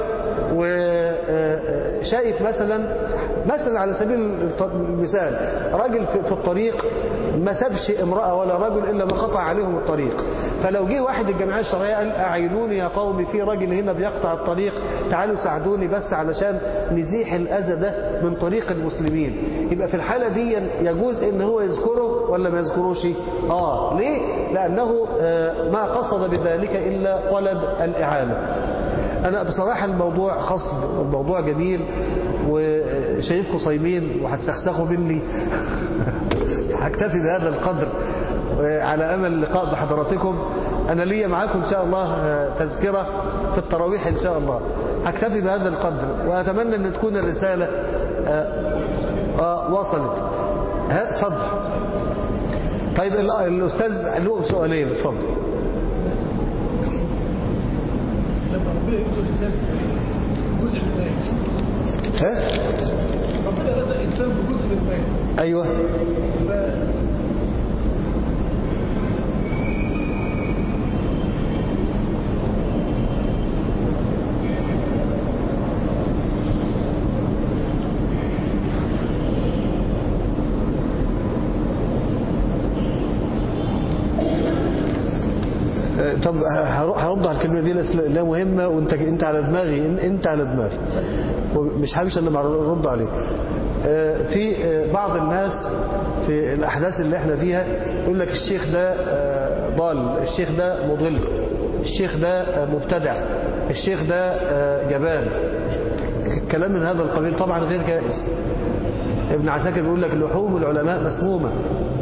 وشايف مثلا مثلا على سبيل المثال راجل في الطريق ما سابش امرأة ولا رجل إلا ما قطع عليهم الطريق فلو جه واحد الجمعية الشرعية قال أعينوني يا قومي في راجل هنا بيقطع الطريق تعالوا ساعدوني بس علشان نزيح الأذى ده من طريق المسلمين يبقى في الحالة دي يجوز ان هو يذكره ولا ما يذكروش آه ليه؟ لأنه ما قصد بذلك إلا طلب الإعانة أنا بصراحة الموضوع خصب الموضوع جميل وشايفكم صايمين وهتسخسخوا مني هكتفي بهذا القدر على أمل اللقاء بحضراتكم أنا لي معاكم إن شاء الله تذكرة في التراويح إن شاء الله هكتفي بهذا القدر وأتمنى أن تكون الرسالة وصلت ها اتفضل طيب الأستاذ له سؤالين اتفضل لما ربنا يرزق الانسان جزء من المال ها ربنا رزق الانسان بجزء من المال ايوه ف- آه، طب هر- هرد على الكلمه دي لأس- لا مهمه وانت انت على دماغي إن- انت على دماغي ومش حابش الا لما ارد عليه آه، في آه، بعض الناس في الاحداث اللي احنا فيها يقول لك الشيخ ده آه، ضال الشيخ ده مضل الشيخ ده آه، مبتدع الشيخ ده آه، جبان كلام من هذا القبيل طبعا غير جائز ابن عساكر بيقول لك لحوم العلماء مسمومه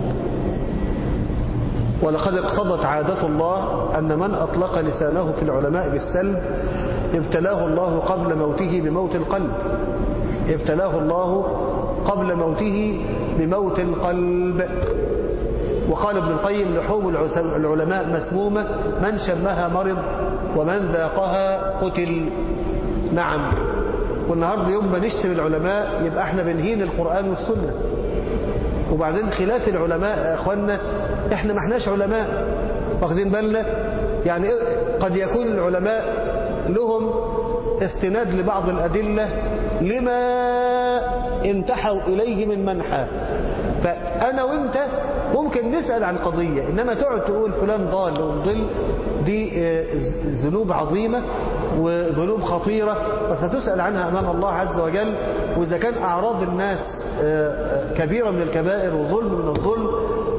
ولقد اقتضت عادة الله أن من أطلق لسانه في العلماء بالسلب ابتلاه الله قبل موته بموت القلب ابتلاه الله قبل موته بموت القلب وقال ابن القيم لحوم العس- العلماء مسمومة من شمها مرض ومن ذاقها قتل نعم والنهاردة يوم ما نشتم العلماء يبقى احنا بنهين القرآن والسنة وبعدين خلاف العلماء يا اخوانا احنا ما احناش علماء واخدين بالنا يعني قد يكون العلماء لهم استناد لبعض الأدلة لما انتحوا إليه من منحى فأنا وانت ممكن نسأل عن قضية إنما تقعد تقول فلان ضال ومضل دي ذنوب عظيمة وذنوب خطيرة وستسأل عنها أمام الله عز وجل وإذا كان أعراض الناس كبيرة من الكبائر وظلم من الظلم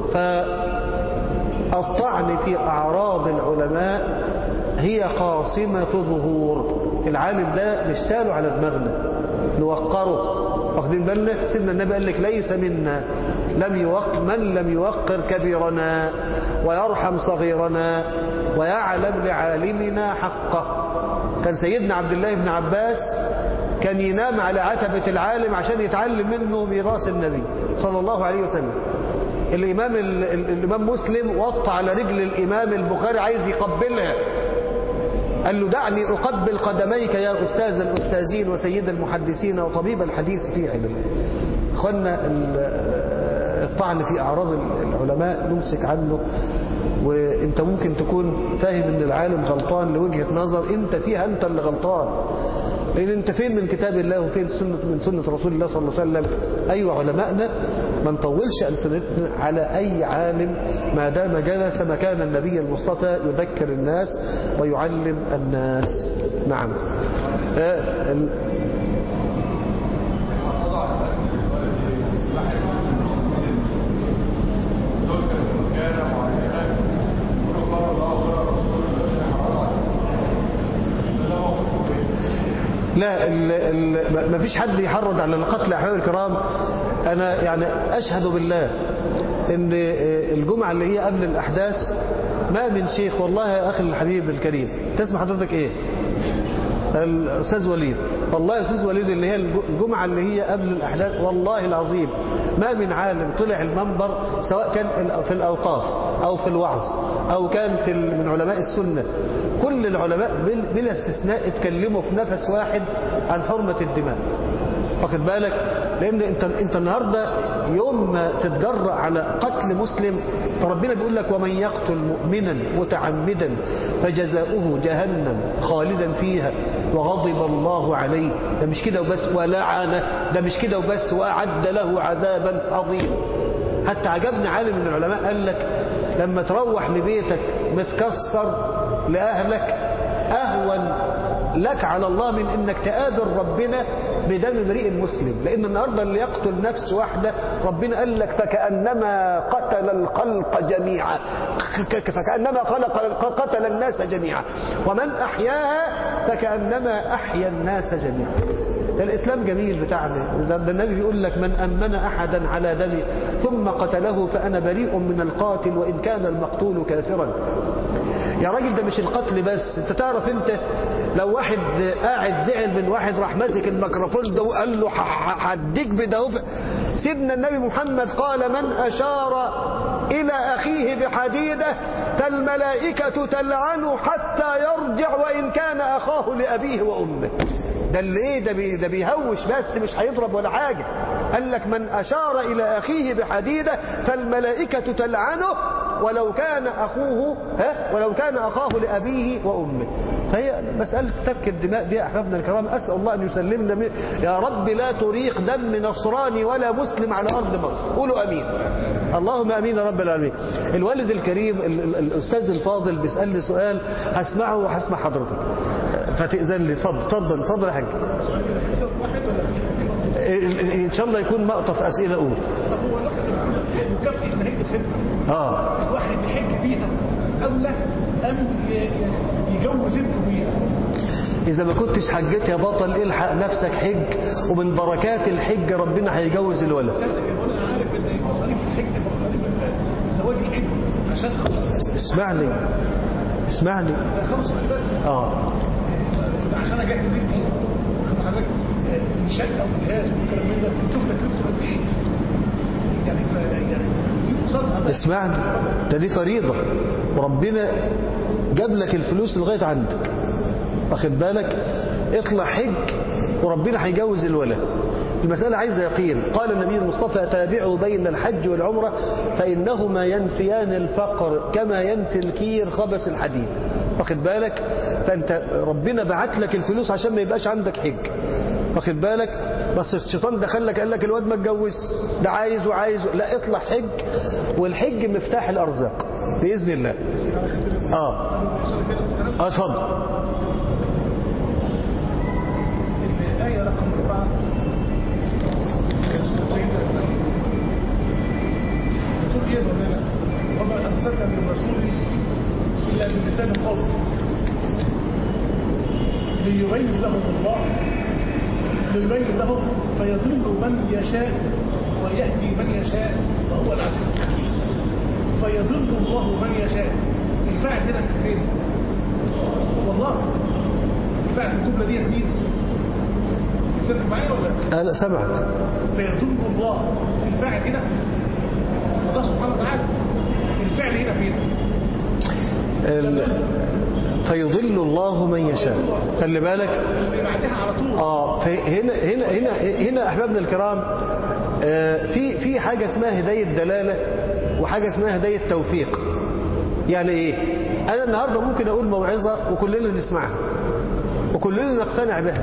فالطعن في أعراض العلماء هي قاصمة ظهور العالم ده نشتاله على دماغنا نوقره واخدين بالنا سيدنا النبي قال لك ليس منا لم يوق من لم يوقر كبيرنا ويرحم صغيرنا ويعلم لعالمنا حقه كان سيدنا عبد الله بن عباس كان ينام على عتبة العالم عشان يتعلم منه ميراث النبي صلى الله عليه وسلم الإمام, الإمام مسلم وطى على رجل الإمام البخاري عايز يقبلها قال له دعني أقبل قدميك يا أستاذ الأستاذين وسيد المحدثين وطبيب الحديث في علم أخوانا الطعن في أعراض العلماء نمسك عنه وانت ممكن تكون فاهم ان العالم غلطان لوجهة نظر انت فيها انت اللي غلطان لان انت فين من كتاب الله وفين سنة من سنة رسول الله صلى الله عليه وسلم ايوه علماءنا ما نطولش ألسنتنا على اي عالم ما دام جلس مكان النبي المصطفى يذكر الناس ويعلم الناس نعم آه لا ال ال ما فيش حد يحرض على القتل احباب الكرام انا يعني اشهد بالله ان الجمعه اللي هي قبل الاحداث ما من شيخ والله يا اخي الحبيب الكريم تسمع حضرتك ايه الاستاذ وليد والله يا استاذ وليد اللي هي الجمعه اللي هي قبل الاحداث والله العظيم ما من عالم طلع المنبر سواء كان في الاوقاف او في الوعظ او كان في من علماء السنه كل العلماء بلا استثناء اتكلموا في نفس واحد عن حرمه الدماء واخد بالك لان انت انت النهارده يوم ما تتجرأ على قتل مسلم فربنا بيقول لك ومن يقتل مؤمنا متعمدا فجزاؤه جهنم خالدا فيها وغضب الله عليه ده مش كده وبس ولعنه ده مش كده وبس واعد له عذابا عظيما حتى عجبني عالم من العلماء قال لك لما تروح لبيتك متكسر لاهلك اهون لك على الله من انك تقابل ربنا بدم امرئ مسلم لان النهارده اللي يقتل نفس واحده ربنا قال لك فكانما قتل الخلق جميعا فكانما خلق قتل الناس جميعا ومن احياها فكانما احيا الناس جميعا ده الإسلام جميل بتاعنا ده النبي بيقول لك من أمن أحدا على دمي ثم قتله فأنا بريء من القاتل وإن كان المقتول كافرا يا راجل ده مش القتل بس انت تعرف انت لو واحد قاعد زعل من واحد راح ماسك الميكروفون ده وقال له هديك بده سيدنا النبي محمد قال من أشار إلى أخيه بحديدة فالملائكة تلعنه حتى يرجع وإن كان أخاه لأبيه وأمه ده اللي ايه ده, بي ده بيهوش بس مش هيضرب ولا حاجة قال لك من أشار إلى أخيه بحديدة فالملائكة تلعنه ولو كان أخوه ها ولو كان أخاه لأبيه وأمه فهي مسألة سفك الدماء دي أحبابنا الكرام أسأل الله أن يسلمنا من يا رب لا تريق دم نصراني ولا مسلم على أرض مصر قولوا أمين اللهم أمين يا رب العالمين الوالد الكريم الأستاذ الفاضل بيسألني سؤال هسمعه وهسمع حضرتك فتأذن لي اتفضل اتفضل اتفضل يا حاج ان شاء الله يكون مقطف اسئله اقول هو مكافأة نهاية الخدمة اه الواحد يحج بيها أولى أم يجوز ابنه بيها إذا ما كنتش حجيت يا بطل الحق نفسك حج ومن بركات الحج ربنا هيجوز الولد وانا عارف ان مصاريف الحج مصاريف زواج الحج عشان خمس اسمعني اسمعني خمس بس اه عشان اجهز ابني واخد حضرتك الشقه والجهاز والكلام من ده تشوف تكلفته قد ايه يعني ف- يعني دي قصادها بس اسمعني ده دي فريضة وربنا جاب لك الفلوس لغاية عندك واخد بالك اطلع حج وربنا هيجوز الولد المسألة عايزة يقين قال النبي المصطفى تابعوا بين الحج والعمرة فإنهما ينفيان الفقر كما ينفي الكير خبث الحديد واخد بالك فأنت ربنا بعت لك الفلوس عشان ما يبقاش عندك حج واخد بالك بس الشيطان دخل لك قال لك الواد ما اتجوز ده عايز وعايز لا اطلع حج والحج مفتاح الأرزاق بإذن الله اه اه اتفضل الآية رقم أربعة سيدنا بتقول إيه مولانا وما أرسلنا من رسول إلا بلسان القول ليبين لهم الله ليبين لهم فيضل من يشاء ويهدي من يشاء وهو العزيز الحكيم فيضل الله من يشاء الفاعل هنا فين؟ والله الفاعل في الجملة دي مين؟ سمع معايا ولا أنا سمعك فيضل الله الفاعل هنا الله سبحانه وتعالى الفعل هنا فين؟ ال... فيضل الله من يشاء خلي بالك اللي بعدها على طول اه هنا هنا هنا هنا احبابنا الكرام آه، في في حاجه اسمها هدايه دلاله وحاجه اسمها هدايه توفيق يعني ايه انا النهارده ممكن اقول موعظه وكلنا نسمعها وكلنا نقتنع بها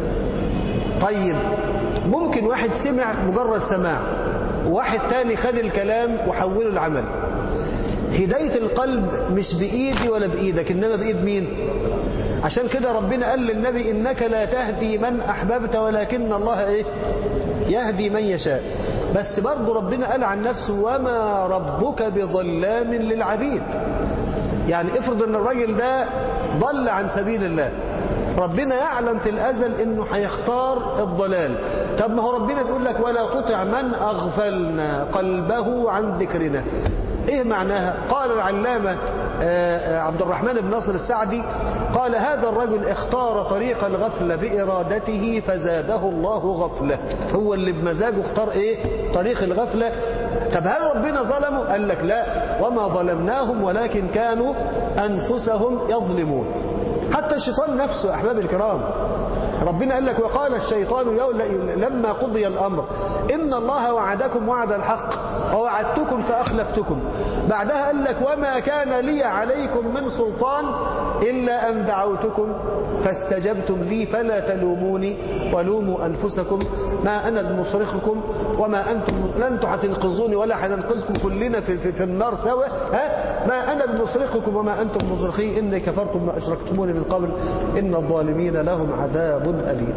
طيب ممكن واحد سمع مجرد سماع وواحد تاني خد الكلام وحوله لعمل هداية القلب مش بإيدي ولا بإيدك إنما بإيد مين عشان كده ربنا قال للنبي إنك لا تهدي من أحببت ولكن الله إيه يهدي من يشاء بس برضه ربنا قال عن نفسه وما ربك بظلام للعبيد يعني افرض ان الراجل ده ضل عن سبيل الله ربنا يعلم في الأزل انه هيختار الضلال طب ما هو ربنا بيقول لك ولا تطع من أغفلنا قلبه عن ذكرنا ايه معناها قال العلامة آه، آه، عبد الرحمن بن ناصر السعدي قال هذا الرجل اختار طريق الغفلة بإرادته فزاده الله غفلة هو اللي بمزاجه اختار ايه طريق الغفلة طب هل ربنا ظلمه قال لك لا وما ظلمناهم ولكن كانوا أنفسهم يظلمون حتى الشيطان نفسه يا أحباب الكرام ربنا قال لك وقال الشيطان يوم- لما قضي الأمر إن الله وعدكم وعد الحق ووعدتكم فأخلفتكم بعدها قال لك وما كان لي عليكم من سلطان إلا أن دعوتكم فاستجبتم لي فلا تلوموني ولوموا أنفسكم ما أنا بمصرخكم وما أنتم لا أنتم هتنقذوني ولا هننقذكم كلنا في, في, في النار سوا ها ما أنا بمصرخكم وما أنتم مصرخي إني كفرتم ما أشركتموني من قبل إن الظالمين لهم عذاب أليم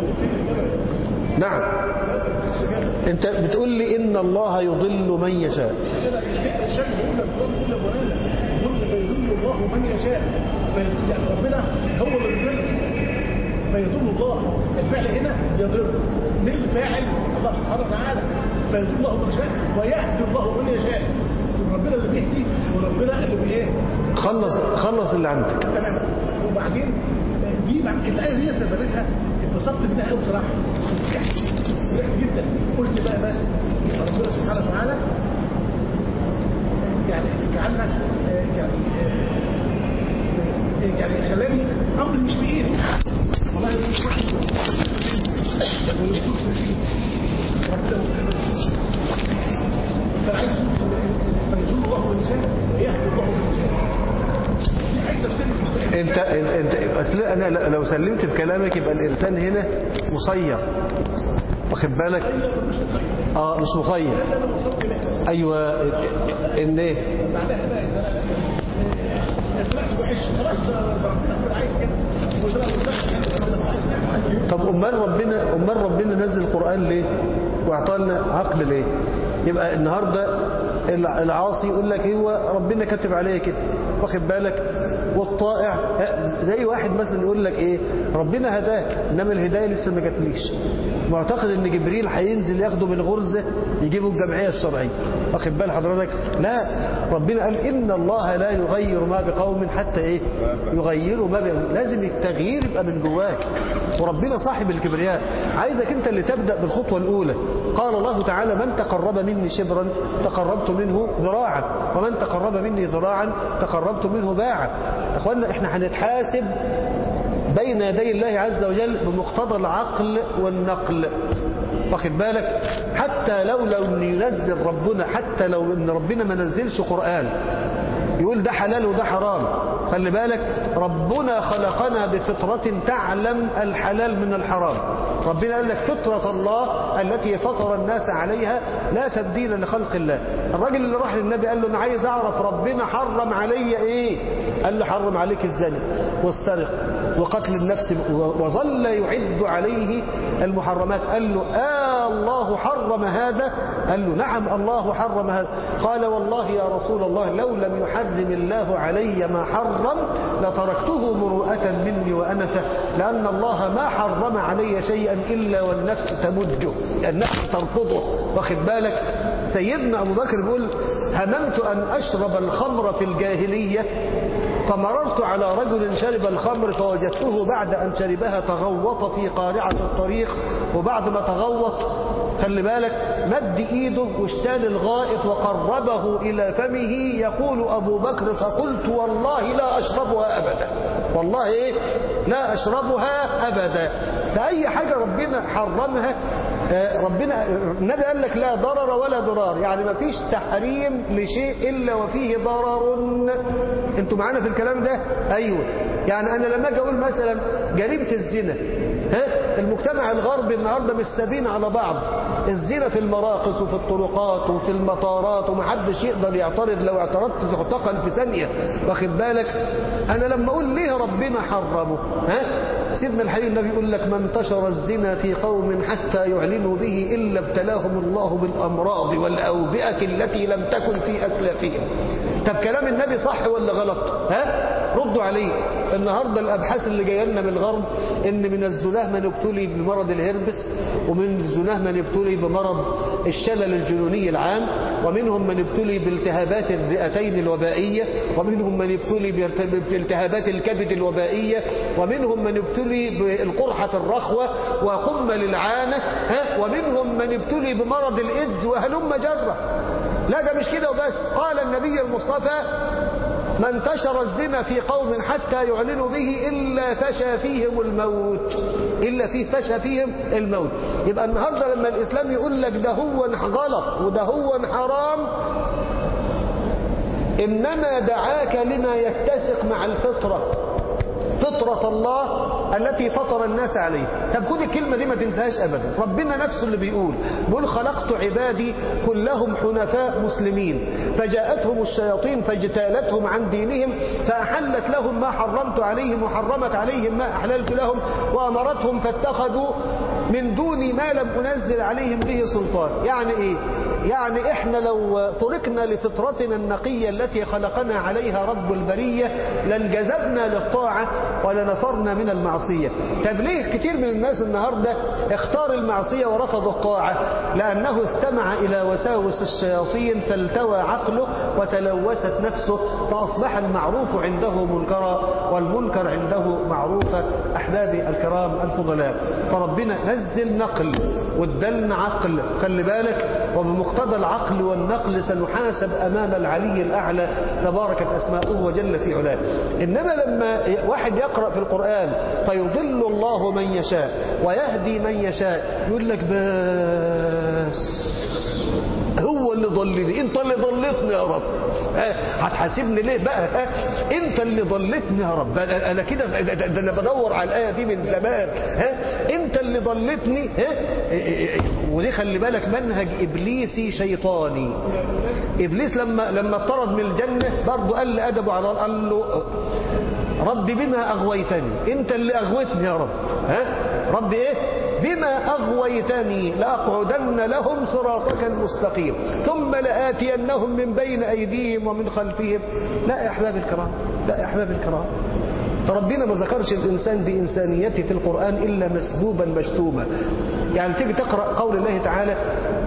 نعم أنت بتقول لي إن الله يضل من يشاء كده الشيء بيقول لك بيقول لك مولانا يقول فيضل الله من يشاء في- يعني ربنا هو اللي يضل فيضل الله الفعل هنا يضل من الفاعل الله سبحانه وتعالى فيضل الله من يشاء ويهدي الله من يشاء ربنا اللي بيهدي وربنا اللي بايه خلص خلص اللي عندك تمام وبعدين دي مع الايه دي تبرتها اتبسطت منها قوي بصراحه فرحت جدا قلت بقى بس ربنا سبحانه وتعالى يعني جعلنا آه، يعني آه، يعني خلاني امر مش بايدي والله مش واحد ويكون فيه ربنا فانا عايز فيزول الله من يشاء ويهدي الله من يشاء دي عايز تفسير انت انت اصل انا لو سلمت بكلامك يبقى الانسان هنا مسير واخد بالك اه مش مخير انا وصلت له ايوه ان ايه بعدها بقى إذا طلعت وحش خلاص ربنا كان عايز كده وطلع وطلع عايز كده طب امال ربنا امال ربنا نزل القران ليه واعطى لنا عقل ليه يبقى النهارده الع- العاصي يقول لك هو ربنا كاتب عليه كده واخد بالك والطائع زي واحد مثلا يقول لك ايه ربنا هداك انما الهدايه لسه ما جاتليش معتقد ان جبريل هينزل ياخده من غرزه يجيبه الجمعيه الشرعيه واخد بال حضرتك لا ربنا قال إن الله لا يغير ما بقوم حتى إيه يغيروا ما بقوم لازم التغيير يبقى من جواك وربنا صاحب الكبرياء عايزك أنت اللي تبدأ بالخطوة الأولى قال الله تعالى من تقرب مني شبرا تقربت منه ذراعا ومن تقرب مني ذراعا تقربت منه باعا أخوانا إحنا هنتحاسب بين يدي الله عز وجل بمقتضى العقل والنقل واخد بالك حتى لو لو ينزل ربنا حتى لو ان ربنا ما نزلش قرآن يقول ده حلال وده حرام خلي بالك ربنا خلقنا بفطرة تعلم الحلال من الحرام ربنا قال لك فطرة الله التي فطر الناس عليها لا تبديل لخلق الله الراجل اللي راح للنبي قال له انا عايز اعرف ربنا حرم علي ايه قال له حرم عليك الزنا والسرقة وقتل النفس وظل يعد عليه المحرمات قال له آه الله حرم هذا قال له نعم الله حرم هذا قال والله يا رسول الله لو لم يحرم الله علي ما حرم لتركته مروءة مني وأنفه لأن الله ما حرم علي شيئا إلا والنفس تمجه النفس ترفضه واخد بالك سيدنا أبو بكر بيقول هممت أن أشرب الخمر في الجاهلية فمررت على رجل شرب الخمر فوجدته بعد أن شربها تغوط في قارعة الطريق وبعد ما تغوط خلي بالك مد ايده واشتال الغائط وقربه الى فمه يقول ابو بكر فقلت والله لا اشربها ابدا والله ايه لا اشربها ابدا فاي حاجة ربنا حرمها ربنا النبي قال لك لا ضرر ولا ضرار يعني ما فيش تحريم لشيء الا وفيه ضرر انتوا معانا في الكلام ده ايوه يعني انا لما اجي اقول مثلا جريمه الزنا ها المجتمع الغربي النهارده مش سابين على بعض الزنا في المراقص وفي الطرقات وفي المطارات ومحدش يقدر يعترض لو اعترضت تعتقل في ثانيه واخد بالك انا لما اقول ليه ربنا حرمه ها سيدنا الحبيب النبي يقول لك ما انتشر الزنا في قوم حتى يعلنوا به الا ابتلاهم الله بالامراض والاوبئه التي لم تكن في اسلافهم طب كلام النبي صح ولا غلط ها ردوا عليه النهارده الابحاث اللي جايه لنا من الغرب ان من الزناه من ابتلي بمرض الهربس ومن الزناه من ابتلي بمرض الشلل الجنوني العام ومنهم من ابتلي بالتهابات الرئتين الوبائيه ومنهم من ابتلي بالتهابات الكبد الوبائيه ومنهم من ابتلي بالقرحه الرخوه وقمل العانه ها ومنهم من ابتلي بمرض الايدز وهلم جره لا ده مش كده وبس قال النبي المصطفى ما انتشر الزنا في قوم حتى يعلنوا به إلا فشى فيهم الموت إلا فيه فشى فيهم الموت يبقى النهاردة لما الإسلام يقول لك ده هو غلط وده هو حرام إنما دعاك لما يتسق مع الفطرة فطرة الله التي فطر الناس عليه طب خد الكلمة دي ما تنساهاش أبدا ربنا نفسه اللي بيقول بيقول خلقت عبادي كلهم حنفاء مسلمين فجاءتهم الشياطين فاجتالتهم عن دينهم فأحلت لهم ما حرمت عليهم وحرمت عليهم ما أحللت لهم وأمرتهم فاتخذوا من دون ما لم أنزل عليهم به سلطان يعني إيه يعني إحنا لو تركنا لفطرتنا النقية التي خلقنا عليها رب البرية لانجذبنا للطاعة ولنفرنا من المعصية طب ليه كتير من الناس النهاردة اختار المعصية ورفض الطاعة لأنه استمع إلى وساوس الشياطين فالتوى عقله وتلوثت نفسه فأصبح المعروف عنده منكرا والمنكر عنده معروفا أحبابي الكرام الفضلاء فربنا نزل نقل وادلنا عقل خلي بالك وبمقتضى العقل والنقل سنحاسب أمام العلي الأعلى تباركت أسماؤه وجل في علاه إنما لما واحد يقرأ في القرآن فيضل الله من يشاء ويهدي من يشاء يقول لك بس هو اللي ضلني انت اللي ضلتني يا رب هتحاسبني ليه بقى انت اللي ضلتني يا رب انا كده ده انا بدور على الايه دي من زمان ها انت اللي ضلتني ها ودي خلي بالك منهج ابليسي شيطاني ابليس لما لما اطرد من الجنه برضه قال لادبه على قال له رب بما اغويتني انت اللي اغويتني يا رب ها رب ايه بما أغويتني لأقعدن لهم صراطك المستقيم ثم لآتينهم من بين أيديهم ومن خلفهم لا يا أحباب الكرام لا يا أحباب الكرام ربنا ما ذكرش الإنسان بإنسانيته في القرآن إلا مسبوبا مشتوما يعني تيجي تقرأ قول الله تعالى ها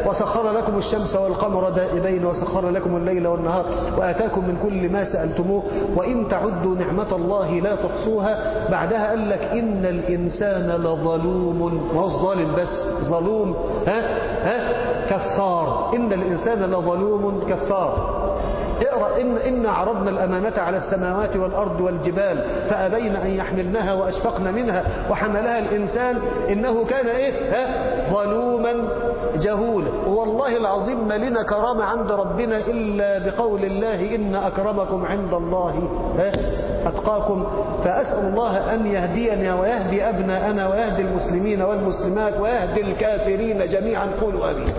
وسخر لكم الشمس والقمر دائبين وسخر لكم الليل والنهار وآتاكم من كل ما سألتموه وإن تعدوا نعمة الله لا تحصوها بعدها قال لك إن الإنسان لظلوم ما هو الظالم بس ظلوم ها ها كفار إن الإنسان لظلوم كفار اقرأ إن, إن عرضنا الأمانة على السماوات والأرض والجبال فأبين أن يحملنها وأشفقن منها وحملها الإنسان إنه كان إيه ها ظلوما جهولا والله العظيم ما لنا كرامة عند ربنا إلا بقول الله إن أكرمكم عند الله ها أتقاكم فأسأل الله أن يهديني ويهدي أبناءنا ويهدي المسلمين والمسلمات ويهدي الكافرين جميعا قولوا أمين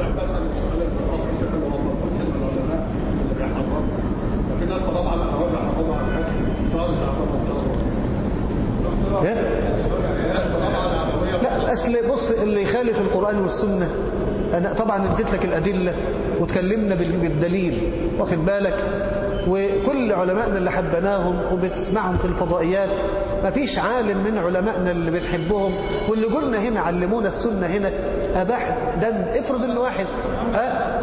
لا أصل بص اللي يخالف القرآن والسنة أنا طبعا اديت لك الأدلة وتكلمنا بالدليل واخد بالك وكل علمائنا اللي حبناهم وبتسمعهم في الفضائيات ما فيش عالم من علمائنا اللي بنحبهم واللي قلنا هنا علمونا السنة هنا أباح دم افرض ان واحد ها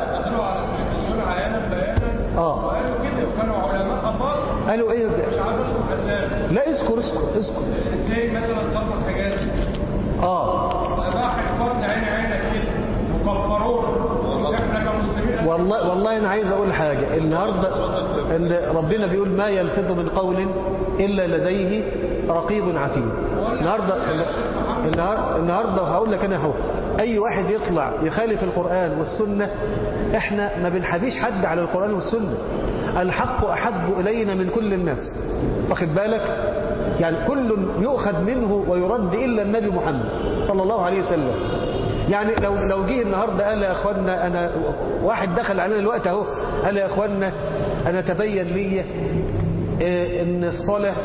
اه كانوا علماء خطار قالوا ايه مش عارف اذكر اسامي لا اذكر اذكر اذكر ازاي مثلا ظبط حاجات اه اباح الفرد عين عينك كده وكفروه احنا كمسلمين والله والله انا عايز اقول حاجه النهارده ان ربنا بيقول ما يلفظ من قول الا لديه رقيب عتيد النهارده النهارده النهارده هقول لك انا اهو اي واحد يطلع يخالف القران والسنه احنا ما بنحبيش حد على القران والسنه الحق احب الينا من كل الناس واخد بالك يعني كل يؤخذ منه ويرد الا النبي محمد صلى الله عليه وسلم يعني لو لو جه النهارده قال يا اخوانا انا واحد دخل علينا الوقت اهو قال يا اخوانا انا تبين لي إيه ان الصلاه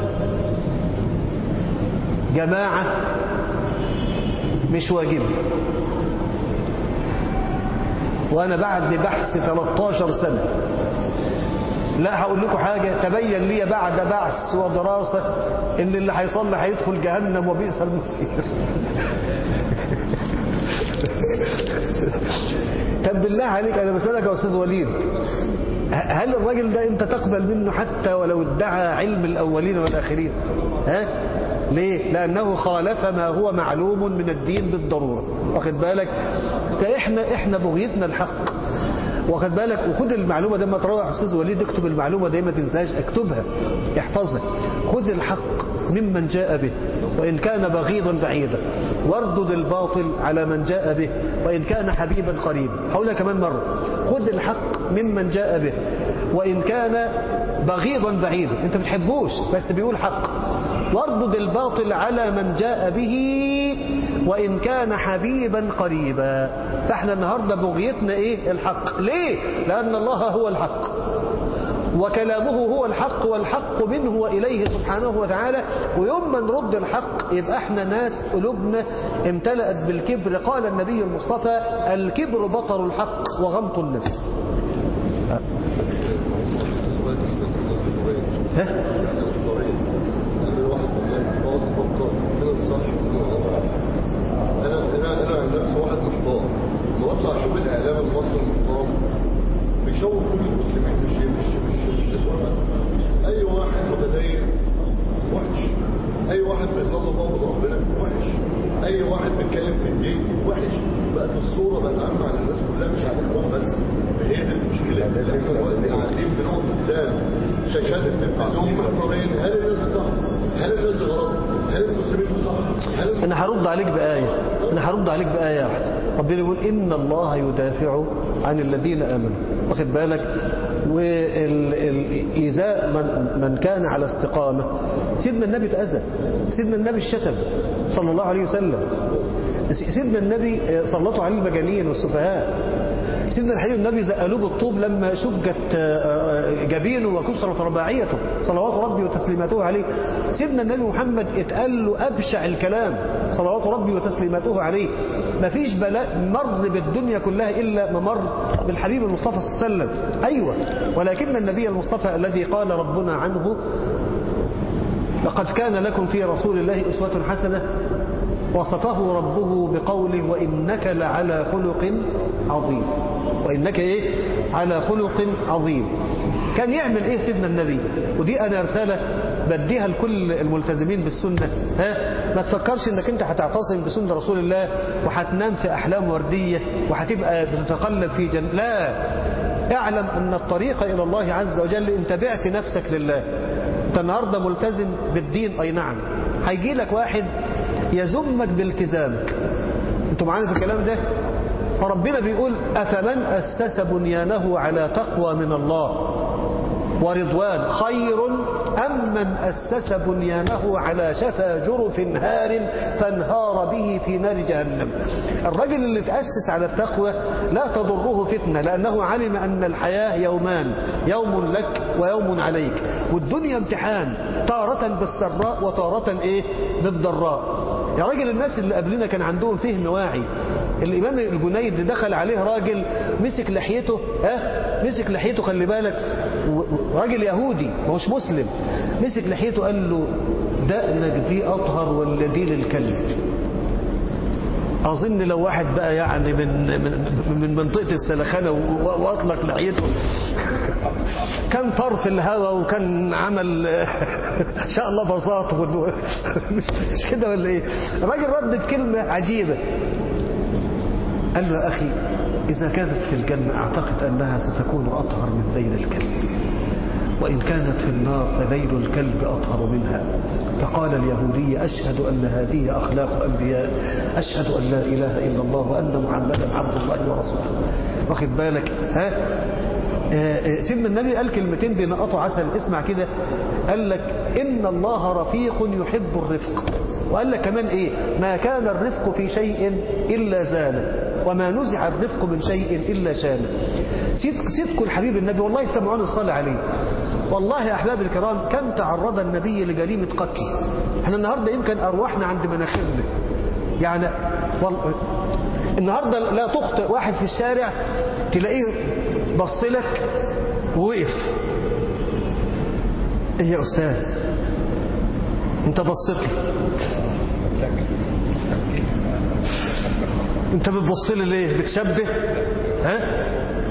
جماعه مش واجبه وانا بعد بحث 13 سنه لا هقول لكم حاجة تبين لي بعد بحث ودراسة ان اللي هيصلي هيدخل جهنم وبئس المصير طب بالله عليك انا بسألك يا استاذ وليد هل الراجل ده انت تقبل منه حتى ولو ادعى علم الاولين والاخرين ها ليه لانه خالف ما هو معلوم من الدين بالضرورة واخد بالك فاحنا احنا بغيتنا الحق واخد بالك وخد المعلومة ده ما تروح أستاذ وليد اكتب المعلومة دي ما تنساش اكتبها احفظها خذ الحق ممن جاء به وإن كان بغيضا بعيدا واردد الباطل على من جاء به وإن كان حبيبا قريبا هقولها كمان مرة خذ الحق ممن جاء به وإن كان بغيضا بعيدا انت بتحبوش بس بيقول حق واردد الباطل على من جاء به وإن كان حبيبا قريبا فاحنا النهاردة بغيتنا ايه الحق ليه لأن الله هو الحق وكلامه هو الحق والحق منه وإليه سبحانه وتعالى ويوم ما نرد الحق يبقى احنا ناس قلوبنا امتلأت بالكبر قال النبي المصطفى الكبر بطر الحق وغمط النفس ها؟ انا انا انا عن نفسي واحد محتار لما اطلع اشوف الاعلام المصري المحترم بيشوه كل المسلمين مش مش مش مش الاسلام بس اي واحد متدين وحش اي واحد بيصلي بابا ربنا وحش اي واحد بيتكلم في الدين وحش بقت الصوره بقت عامه على الناس كلها مش على الاخوان بس هي دي المشكله اللي احنا دلوقتي قاعدين بنقعد قدام شاشات التلفزيون محتارين هل الناس صح؟ هل الناس غلط؟ هل المسلمين صح؟ هل أنا هرد عليك بآية أنا هرد عليك بآية واحدة ربنا يقول إن الله يدافع عن الذين آمنوا واخد بالك وإيذاء من, من كان على استقامة سيدنا النبي اتأذى سيدنا النبي الشتم صلى الله عليه وسلم سيدنا النبي سلطوا عليه المجانين والسفهاء سيدنا الحبيب النبي زقلوه بالطوب لما شجت جبينه وكسرت رباعيته صلوات ربي وتسليماته عليه سيدنا النبي محمد اتقال له أبشع الكلام صلوات ربي وتسليماته عليه ما فيش بلاء مر بالدنيا كلها إلا ما مر بالحبيب المصطفى صلى الله عليه وسلم أيوة ولكن النبي المصطفى الذي قال ربنا عنه لقد كان لكم في رسول الله أسوة حسنة وصفه ربه بقوله وإنك لعلى خلق عظيم وإنك إيه على خلق عظيم كان يعمل إيه سيدنا النبي ودي أنا رسالة بديها لكل الملتزمين بالسنة ها ما تفكرش انك انت هتعتصم بسنة رسول الله وهتنام في أحلام وردية وهتبقى بتتقلب في جنة لا اعلم أن الطريق إلى الله عز وجل انت بعت نفسك لله انت النهاردة ملتزم بالدين أي نعم هيجي لك واحد يذمك بالتزامك انتوا معانا في الكلام ده فربنا بيقول أفمن أسس بنيانه على تقوى من الله ورضوان خير أم من أسس بنيانه على شفا جرف هار فانهار به في نار جهنم الرجل اللي تأسس على التقوى لا تضره فتنة لأنه علم أن الحياة يومان يوم لك ويوم عليك والدنيا امتحان تارة بالسراء وتارة إيه بالضراء يا راجل الناس اللي قبلنا كان عندهم فهم واعي الإمام الجنيد اللي دخل عليه راجل مسك لحيته ها مسك لحيته خلي بالك راجل يهودي ما هوش مسلم مسك لحيته قال له دقنك دي أطهر ولا دي للكلب أظن لو واحد بقى يعني من من, من منطقة السلخانة وأطلق لحيته كان طرف الهوى وكان عمل إن شاء الله بساط مش, مش كده ولا إيه الراجل رد بكلمة عجيبة قال له أخي إذا كانت في الجنة أعتقد أنها ستكون أطهر من ذيل الكلب وإن كانت في النار فذيل الكلب أطهر منها فقال اليهودي أشهد أن هذه أخلاق أنبياء أشهد أن لا إله إلا الله وأن محمدا عبد الله ورسوله واخد بالك ها سيدنا النبي قال كلمتين بينقطوا عسل اسمع كده قال لك إن الله رفيق يحب الرفق وقال لك كمان إيه ما كان الرفق في شيء إلا زانه وما نزع الرفق من شيء إلا شانه صدق, صدق الحبيب النبي والله يسمعون الصلاة عليه والله يا أحباب الكرام كم تعرض النبي لجريمة قتل احنا النهاردة يمكن أرواحنا عند مناخيرنا يعني والله النهاردة لا تخطئ واحد في الشارع تلاقيه بصلك ووقف ايه يا أستاذ انت بصيت لي انت بتبص لي ليه بتشبه ها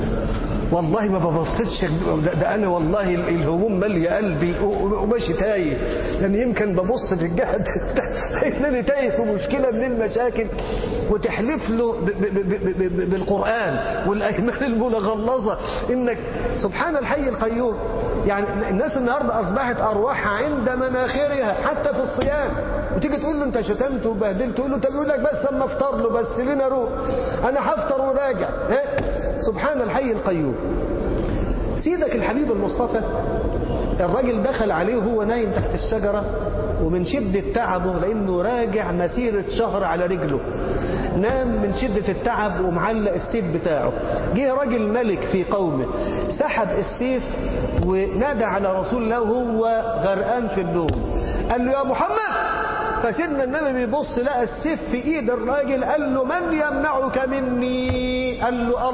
والله ما ببصتش ده, ده انا والله الهموم ماليه قلبي وماشي تايه يعني يمكن ببص في الجهه انني تايه في مشكله من المشاكل وتحلف له ب ب ب بالقران والايمان المغلظه انك سبحان الحي القيوم يعني الناس النهارده اصبحت ارواحها عند مناخرها حتى في الصيام وتيجي تقول له انت شتمت وبهدلت تقول له طب يقول لك بس اما افطر له بس لنا روح انا هفطر وراجع سبحان الحي القيوم سيدك الحبيب المصطفى الراجل دخل عليه وهو نايم تحت الشجرة ومن شدة تعبه لأنه راجع مسيرة شهر على رجله نام من شدة التعب ومعلق السيف بتاعه جه راجل ملك في قومه سحب السيف ونادى على رسول الله وهو غرقان في النوم قال له يا محمد فسيدنا النبي بيبص لقى السيف في ايد الراجل قال له من يمنعك مني قال له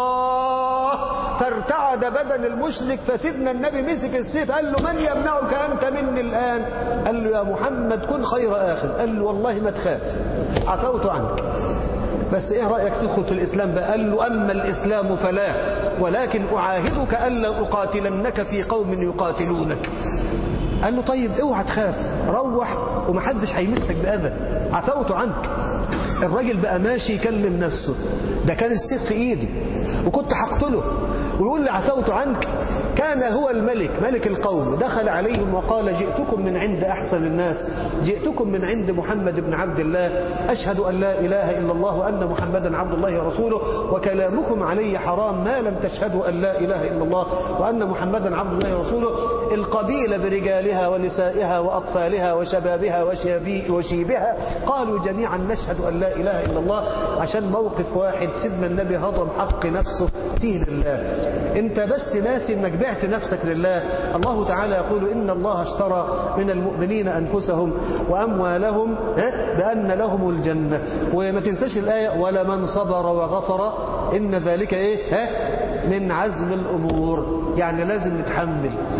الله فارتعد بدن المشرك فسيدنا النبي مسك السيف قال له من يمنعك انت مني الان قال له يا محمد كن خير اخذ قال له والله ما تخاف عفوت عنك بس ايه رأيك تدخل في الإسلام بقى قال له أما الإسلام فلا ولكن أعاهدك ألا أقاتلنك في قوم يقاتلونك قال له طيب اوعى تخاف روح ومحدش هيمسك بأذى عفوت عنك الراجل بقى ماشي يكلم نفسه ده كان السيف في ايدي وكنت هقتله ويقول لي عفوت عنك كان هو الملك ملك القوم دخل عليهم وقال جئتكم من عند أحسن الناس جئتكم من عند محمد بن عبد الله أشهد أن لا إله إلا الله وأن محمدا عبد الله ورسوله وكلامكم علي حرام ما لم تشهدوا أن لا إله إلا الله وأن محمدا عبد الله ورسوله القبيلة برجالها ونسائها وأطفالها وشبابها وشيبها قالوا جميعا نشهد أن لا إله إلا الله عشان موقف واحد سيدنا النبي هضم حق نفسه فيه لله انت بس ناسي انك بعت نفسك لله الله تعالى يقول إن الله اشترى من المؤمنين أنفسهم وأموالهم بأن لهم الجنة وما تنساش الآية ولمن صبر وغفر إن ذلك إيه من عزم الأمور يعني لازم نتحمل ها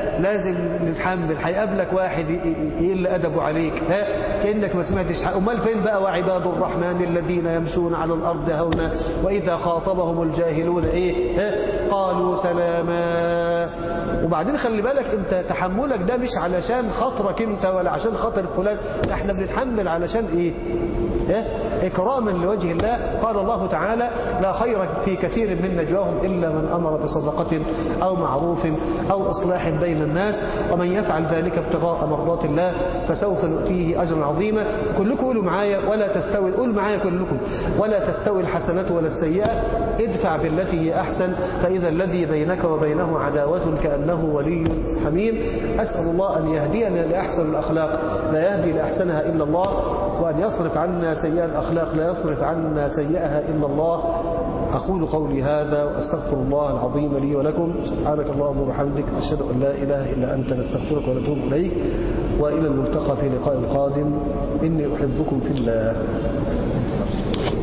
لازم نتحمل هيقابلك واحد ي- ي- يقل أدبه عليك ها كأنك ما سمعتش حق أمال فين بقى وعباد الرحمن الذين يمشون على الأرض هونا وإذا خاطبهم الجاهلون إيه ها قالوا سلاما وبعدين خلي بالك انت تحملك ده مش علشان خاطرك انت ولا عشان خاطر فلان احنا بنتحمل علشان ايه ها؟ إكراما لوجه الله قال الله تعالى لا خير في كثير من نجواهم إلا من أمر بصدقة أو معروف أو إصلاح بين الناس ومن يفعل ذلك ابتغاء مرضات الله فسوف نؤتيه أجرا عظيما كلكم قولوا معايا ولا تستوي قولوا معايا كلكم ولا تستوي الحسنة ولا السيئة ادفع بالتي هي أحسن فإذا الذي بينك وبينه عداوة كأنه ولي حميم أسأل الله أن يهدينا لأحسن الأخلاق لا يهدي لأحسنها إلا الله وأن يصرف عنا سيئة الأخلاق لا يصرف عنا سيئها إلا الله أقول قولي هذا وأستغفر الله العظيم لي ولكم سبحانك اللهم وبحمدك أشهد أن لا إله إلا أنت نستغفرك ونتوب إليك وإلى الملتقى في لقاء قادم إني أحبكم في الله